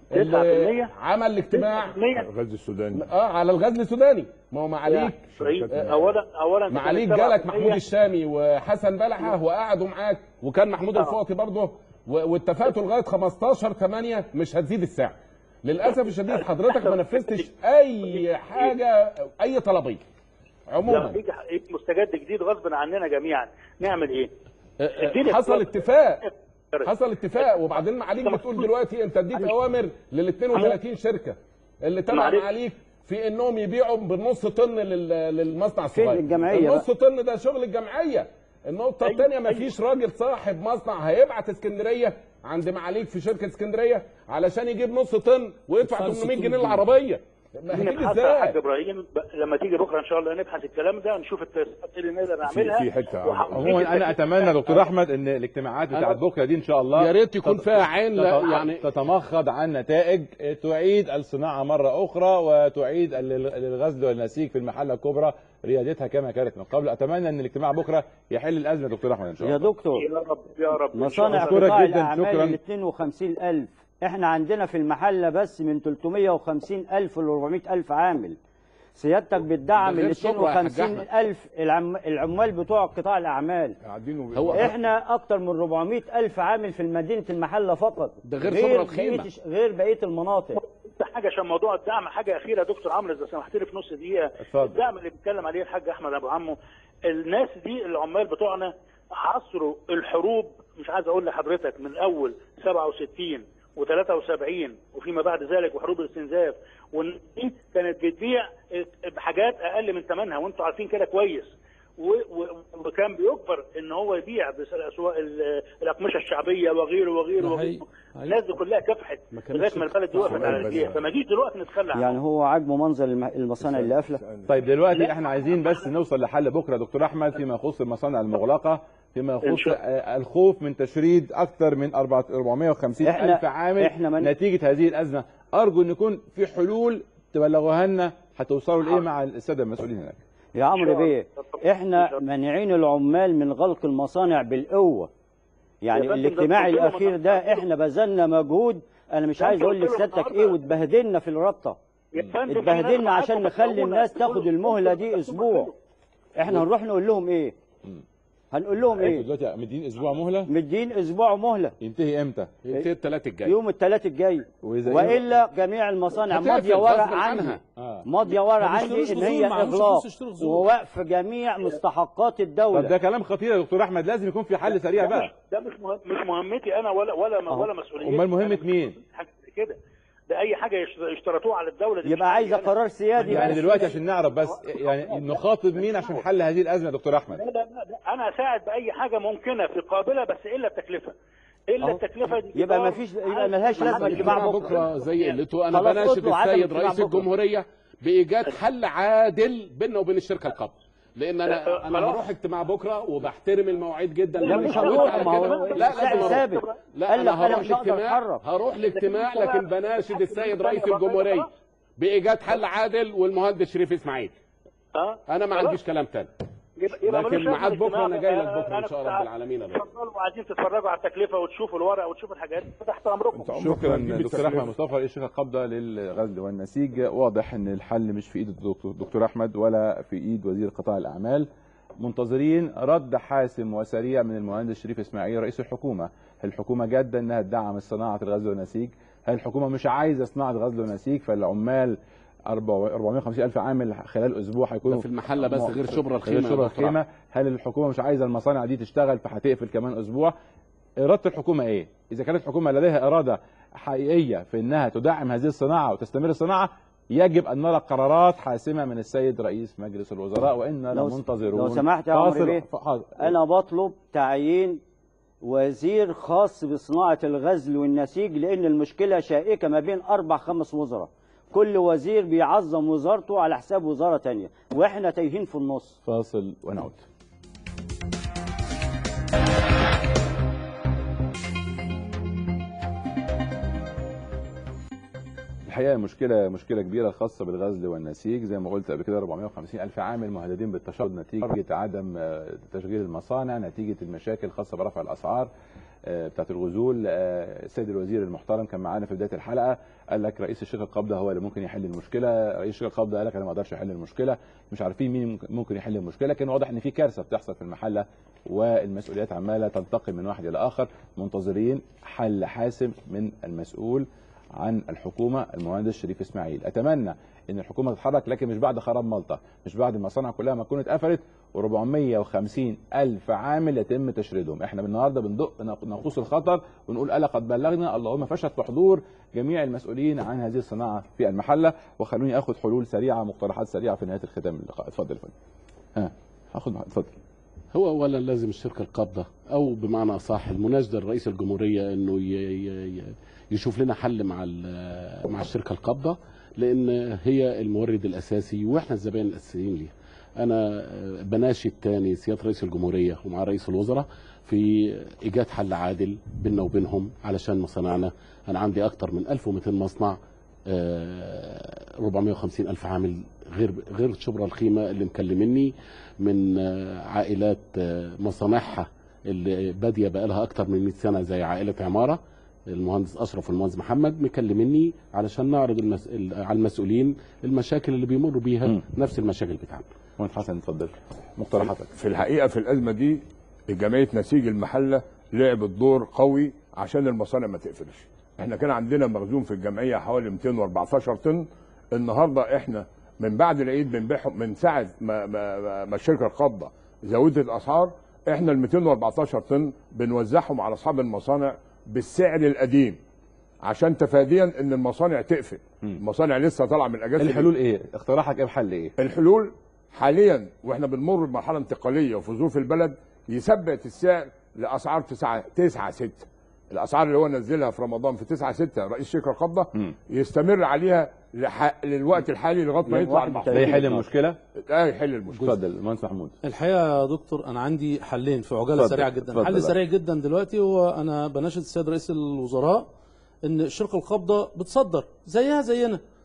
اللي 9%؟ عمل الاجتماع الغاز السوداني اه على الغزل السوداني ما هو معاليك إبراهيم، اولا اولا أنت معاليك كانت جالك 7% محمود الشامي وحسن بلحه وقعدوا معاك وكان محمود آه. الفاطي برضه و- واتفقتوا لغايه 15 8 مش هتزيد السعر للاسف الشديد حضرتك ما نفذتش اي حاجه اي طلبيه لما عموما يجي يجي مستجد جديد غصب عننا جميعا نعمل ايه؟ اديني حصل اختيار. اتفاق حصل اتفاق وبعدين معاليك بتقول دلوقتي انت اديت اوامر لل 32 شركه اللي تبع معلش. معاليك في انهم يبيعوا بالنص طن لل- للمصنع فين الصغير الجمعية النص طن ده شغل الجمعيه النقطه أيوة، الثانيه ما أيوة. فيش راجل صاحب مصنع هيبعت اسكندريه عند معاليك في شركه اسكندريه علشان يجيب نص طن ويدفع يدفع 800 جنيه 600 العربيه ما هتيجي نبحث يا حاج ازاي ابراهيم ب- لما تيجي بكره ان شاء الله نبحث الكلام ده نشوف التسهيلات اللي نقدر نعملها في حته وح- عموما انا اتمنى يا دكتور احمد ان الاجتماعات بتاعت بكره دي ان شاء الله يا ريت يكون تت- فيها عين لا تت- يعني تتمخض عن نتائج تعيد الصناعه مره اخرى وتعيد ال- الغزل والنسيج في المحله الكبرى ريادتها كما كانت من قبل اتمنى ان الاجتماع بكره يحل الازمه يا دكتور احمد ان شاء يا الله دكتور يا رب يا رب إن شاء مصانع الله. أشكرك قطاع جداً، الأعمال شكراً. ال 52 ألف احنا عندنا في المحلة بس من 350 ألف ل 400 ألف عامل سيادتك بتدعم ده غير ال شغله يا حاج 52 أحمد. ألف العم... العمال بتوع قطاع الأعمال قاعدين وب- هو- احنا أكتر من 400 ألف عامل في مدينة المحلة فقط ده غير شبرا الخيمة. بقية غير بقية المناطق حاجه عشان موضوع الدعم حاجه اخيره يا دكتور عمرو اذا سمحت لي في نص دقيقه اتفضل. الدعم اللي بيتكلم عليه الحاج احمد ابو عمو الناس دي العمال بتوعنا عصروا الحروب مش عايز اقول لحضرتك من اول 67 و73 وفيما بعد ذلك وحروب الاستنزاف والناس دي كانت بتبيع بحاجات اقل من ثمنها وانتم عارفين كده كويس و- و- وكان بيجبر ان هو يبيع باسواق ال- الاقمشه الشعبيه وغيره وغيره ده وغيره حقيقي. الناس دي كلها كافحت ما كانتش لغايه ما البلد دي وقفت سؤال على بس. رجليها فما جيش دلوقتي نتخلى عنها يعني هو عاجبه منظر الم- المصانع اللي قافلة طيب دلوقتي احنا عايزين بس نوصل لحل بكره يا دكتور احمد فيما يخص المصانع المغلقه فيما إن يخص شاء- آه، الخوف من تشريد اكثر من 450 إحنا- الف عامل إحنا من- نتيجه هذه الازمه ارجو ان يكون في حلول تبلغوها لنا هتوصلوا لايه مع الساده المسؤولين هناك يا عمرو بيه احنا مانعين العمال من غلق المصانع بالقوه يعني يا فندم، ده الاجتماع قلت لهم الاخير ده احنا بذلنا مجهود انا مش ده عايز أنت اقول قلت لهم لسيادتك النهاردة. ايه واتبهدلنا في الرابطه يا فندم، في اتبهدلنا ناس عشان معاكم نخلي بتقولوا- الناس تاخد المهله دي اسبوع احنا هنروح نقول لهم ايه هنقول لهم انتوا ايه دلوقتي مدين اسبوع مهله مدين اسبوع مهله ينتهي امتى ينتهي الثلاث الجاي يوم الثلاث الجاي وإذا والا جميع المصانع هتقفل ماضيه ورق غصب عنها. عني آه. ماضيه ورق ما بيشتروش عني ان غزول، هي معهمش اغلاق فلوس يشتروا غزول. ووقف جميع مستحقات الدوله طب ده كلام خطير يا دكتور احمد لازم يكون في حل سريع ده مش بقى ده مش مهم مش مهمتي انا ولا ولا أهو. ولا مسؤوليتي امال مهمه أنا مش مين حاجه زي كده ده اي حاجه يشت- يشترطوها على الدوله دي مش يبقى عايزه حاجة. قرار سيادي يعني بس. دلوقتي عشان نعرف بس يعني نخاطب مين عشان حل هذه الازمه يا دكتور احمد لا لا لا لا، انا اساعد باي حاجه ممكنه في قابله بس الا التكلفه الا أهو. التكلفه دي يبقى كبار. ما فيش يبقى ملهاش لازمه اجتماع اجتماع بكره بكره زي قلته انا خلاص بناشد اطلب عدم السيد اجتماع رئيس بكرة. الجمهوريه بايجاد حل عادل بيننا وبين الشركه القابله لان انا انا خلاص. هروح اجتماع بكره وبحترم المواعيد جدا لا لو مش اتعودت هنروح على ما هو كده. لا السعر لازم أروح. ثابت لا قال لك انا انا هروح مش هقدر الاجتماع اتحرك هروح الاجتماع لكن بناشد السيد رئيس الجمهوريه بايجاد حل عادل والمهندس شريف اسماعيل اه انا ما خلاص. عنديش كلام تاني يبقى يبقى لكن ملوش لازمة ميعاد بكره الاجتماع. انا جاي لك آه، بكره ان أنا شاء كنت رب العالمين يا باشا اتفضلوا وعايزين تتفرجوا على التكلفه وتشوفوا الورق وتشوفوا الحاجات تحت امركم شكرا هتجيب دكتور احمد التكلفة. مصطفى رئيس شركه القبضه للغزل والنسيج واضح ان الحل مش في ايد الدكتور دكتور احمد ولا في ايد وزير قطاع الاعمال منتظرين رد حاسم وسريع من المهندس شريف اسماعيل رئيس الحكومه هل الحكومه جاده انها تدعم صناعه الغزل والنسيج هل الحكومه مش عايزه صناعه غزل ونسيج فالعمال 450 الف عامل خلال اسبوع هيكونوا ده في المحلة بس غير شبرا الخيمة غير يا شبرا دكتور الخيمه هل الحكومه مش عايزه المصانع دي تشتغل فهتقفل كمان اسبوع اراده الحكومه ايه اذا كانت الحكومه لديها اراده حقيقيه في انها تدعم هذه الصناعه وتستمر الصناعه يجب ان نرى قرارات حاسمه من السيد رئيس مجلس الوزراء واننا لو- منتظرون لو سمحت يا عمرو فاصل- بيه ف- حاضر. انا بطلب تعيين وزير خاص بصناعه الغزل والنسيج لان المشكله شائكه ما بين اربع خمس وزراء كل وزير بيعظم وزارته على حساب وزاره تانية واحنا تايهين في النص فاصل ونعود الحقيقه مشكله مشكله كبيره خاصه بالغزل والنسيج زي ما قلت قبل كده 450 الف عامل مهددين بالتشرد نتيجه عدم آه، تشغيل المصانع نتيجه المشاكل الخاصه برفع الاسعار آه، بتاعت الغزول آه، السيد الوزير المحترم كان معانا في بدايه الحلقه قال لك رئيس الشركه القابضه هو اللي ممكن يحل المشكله رئيس الشركه القابضه قال لك انا ما اقدرش احل المشكله مش عارفين مين ممكن يحل المشكله لكن واضح ان في كارثه بتحصل في المحله والمسؤوليات عماله تنتقل من واحد الى اخر منتظرين حل حاسم من المسؤول عن الحكومه المهندس شريف اسماعيل اتمنى ان الحكومه تتحرك لكن مش بعد خراب مالطا مش بعد المصانع كلها ما تكون اتقفلت و450 الف عامل يتم تشريدهم احنا النهارده بندق ناقوس الخطر ونقول الا قد بلغنا اللهم فشل في حضور جميع المسؤولين عن هذه الصناعه في المحله وخلوني اخد حلول سريعه مقترحات سريعه في نهايه الختام اللقاء اتفضل يا فندم ها هاخد اتفضل هو اولا لازم الشركه القابضه او بمعنى اصح المناشده لرئيس الجمهوريه انه ي- ي- ي- يشوف لنا حل مع ال- مع الشركه القابضه لان هي المورد الاساسي واحنا الزبائن الاساسيين ليها. انا بناشد تاني سياده رئيس الجمهوريه ومع رئيس الوزراء في ايجاد حل عادل بيننا وبينهم علشان مصانعنا انا عندي اكتر من 1200 مصنع آه، 450 الف عامل غير غير شبرا الخيمه اللي مكلمني من آه، عائلات آه، مصانعها اللي باديه بقى لها اكتر من 100 سنه زي عائله عماره المهندس اشرف والمهندس محمد مكلمني علشان نعرض المس... ال- على المسؤولين المشاكل اللي بيمروا بيها نفس المشاكل بتاعنا مهندس حسن اتفضل مقترحاتك في الحقيقه في الازمه دي جمعيه نسيج المحله لعبت دور قوي عشان المصانع ما تقفلش احنا كان عندنا مخزون في الجمعيه حوالي 214 طن النهارده احنا من بعد العيد بنبيعهم من ساعه ما, ما, ما, ما الشركه القابضه زودت الاسعار احنا ال 214 طن بنوزعهم على اصحاب المصانع بالسعر القديم عشان تفاديا ان المصانع تقفل المصانع لسه طالعه من الاجازه الحلول ايه اقتراحك ايه بحل ايه الحلول حاليا واحنا بنمر بمرحله انتقاليه وفي ظروف البلد يثبت السعر لاسعار 9 9 6 الاسعار اللي هو نزلها في رمضان في 9 6 رئيس شركه القبضه يستمر عليها لح... للوقت الحالي لغايه ما يطلع المحصول ده يحل المشكله ده يحل المشكله اتفضل المهندس محمود الحقيقه يا دكتور انا عندي حلين في عجاله اتفضل، سريعه جدا اتفضل حل بقى. سريع جدا دلوقتي هو انا بناشد السيد رئيس الوزراء ان الشركه القابضه بتصدر زيها زينا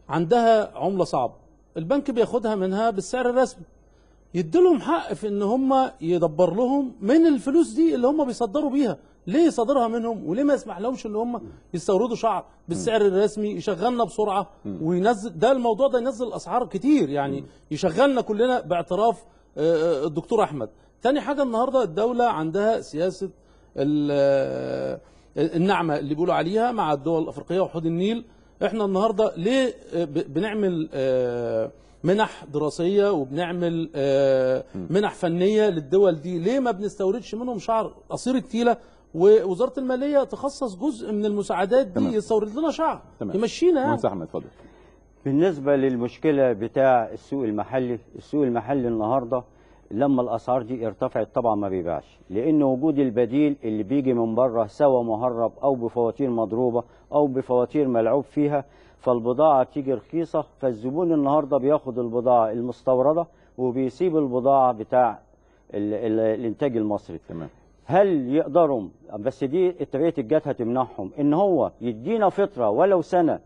عندها عمله صعبه البنك بياخدها منها بالسعر الرسمي يديلهم حق في ان هم يدبر لهم من الفلوس دي اللي هم بيصدروا بيها ليه يصدرها منهم وليه ما يسمح لهمش ان هم يستوردوا شعر بالسعر الرسمي يشغلنا بسرعه وينزل ده الموضوع ده ينزل الاسعار كتير يعني يشغلنا كلنا باعتراف آه، آه، الدكتور احمد تاني حاجه النهارده الدوله عندها سياسه ال- آه، النعمه اللي بيقولوا عليها مع الدول الافريقيه وحوض النيل احنا النهارده ليه آه، ب- بنعمل آه، منح دراسيه وبنعمل آه، منح فنيه للدول دي ليه ما بنستوردش منهم شعر قصير التيله ووزاره الماليه تخصص جزء من المساعدات دي تمام. يستورد لنا شعر تمام. يمشينا يعني مهندس احمد اتفضل بالنسبة للمشكلة بتاع السوق المحلي السوق المحلي النهاردة لما الأسعار دي ارتفعت طبعا ما بيبيعش لأن وجود البديل اللي بيجي من بره سواء مهرب أو بفواتير مضروبة أو بفواتير ملعوب فيها فالبضاعة تيجي رخيصة فالزبون النهاردة بياخد البضاعة المستوردة وبيسيب البضاعة بتاع ال ال الإنتاج المصري تمام هل يقدروا بس دي اتفاقية الجات هتمنعهم ان هو يدينا فترة ولو سنة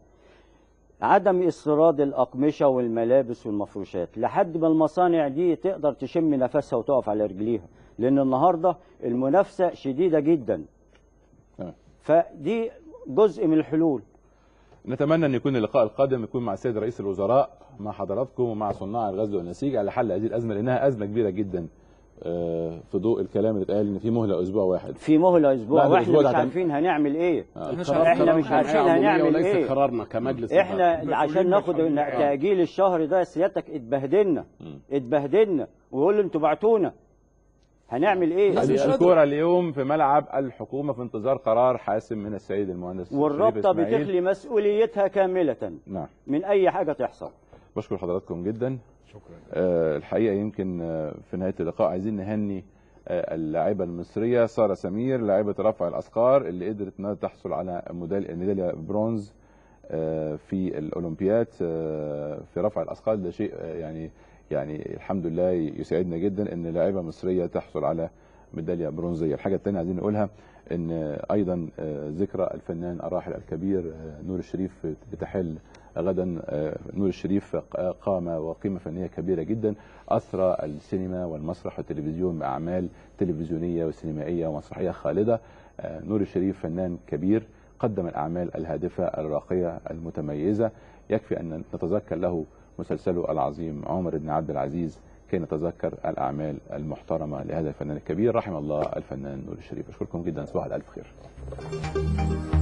عدم استيراد الأقمشة والملابس والمفروشات لحد ما المصانع دي تقدر تشم نفسها وتقف على رجليها لأن النهاردة المنافسة شديدة جدا تمام. فدي جزء من الحلول نتمنى ان يكون اللقاء القادم يكون مع السيد رئيس الوزراء مع حضراتكم ومع صناع الغزل والنسيج على حل هذه الازمه لانها ازمه كبيره جدا آه، في ضوء الكلام اللي اتقال ان في مهله اسبوع واحد في مهلة أسبوع لا، ده واحنا الأسبوع مش ده كان- عارفين هنعمل إيه آه. احنا مش عارفين هنعمل وليس إيه قرارنا كمجلس احنا إدارة. عشان ناخد تأجيل الشهر ده سيادتك اتبهدلنا اتبهدلنا ويقول انتوا بعتونا هنعمل ايه الكرة اليوم في ملعب الحكومة في انتظار قرار حاسم من السيد المهندس شريف والرابطة إسماعيل. بتخلي مسؤوليتها كاملة نعم من أي حاجة تحصل بشكر حضراتكم جدا شكرا آه الحقيقة يمكن آه في نهاية اللقاء عايزين نهني آه اللاعبة المصرية سارة سمير لاعبة رفع الأثقال اللي قدرت انها تحصل على ميدالية ميدالية برونز آه في الأولمبياد آه في رفع الأثقال ده شيء آه يعني يعني الحمد لله يسعدنا جدا ان لاعبة مصرية تحصل على ميدالية برونزية الحاجة الثانية عايزين نقولها ان ايضا آه، ذكرى الفنان الراحل الكبير آه، نور الشريف بتحل غدا آه، نور الشريف قام وقيمة فنية كبيرة جدا أثرى السينما والمسرح والتلفزيون بأعمال تلفزيونية وسينمائية ومسرحية خالدة آه، نور الشريف فنان كبير قدم الأعمال الهادفة الراقية المتميزة يكفي أن نتذكر له مسلسله العظيم عمر بن عبد العزيز كي نتذكر الأعمال المحترمة لهذا الفنان الكبير رحم الله الفنان نور الشريف أشكركم جدا صباح الألف خير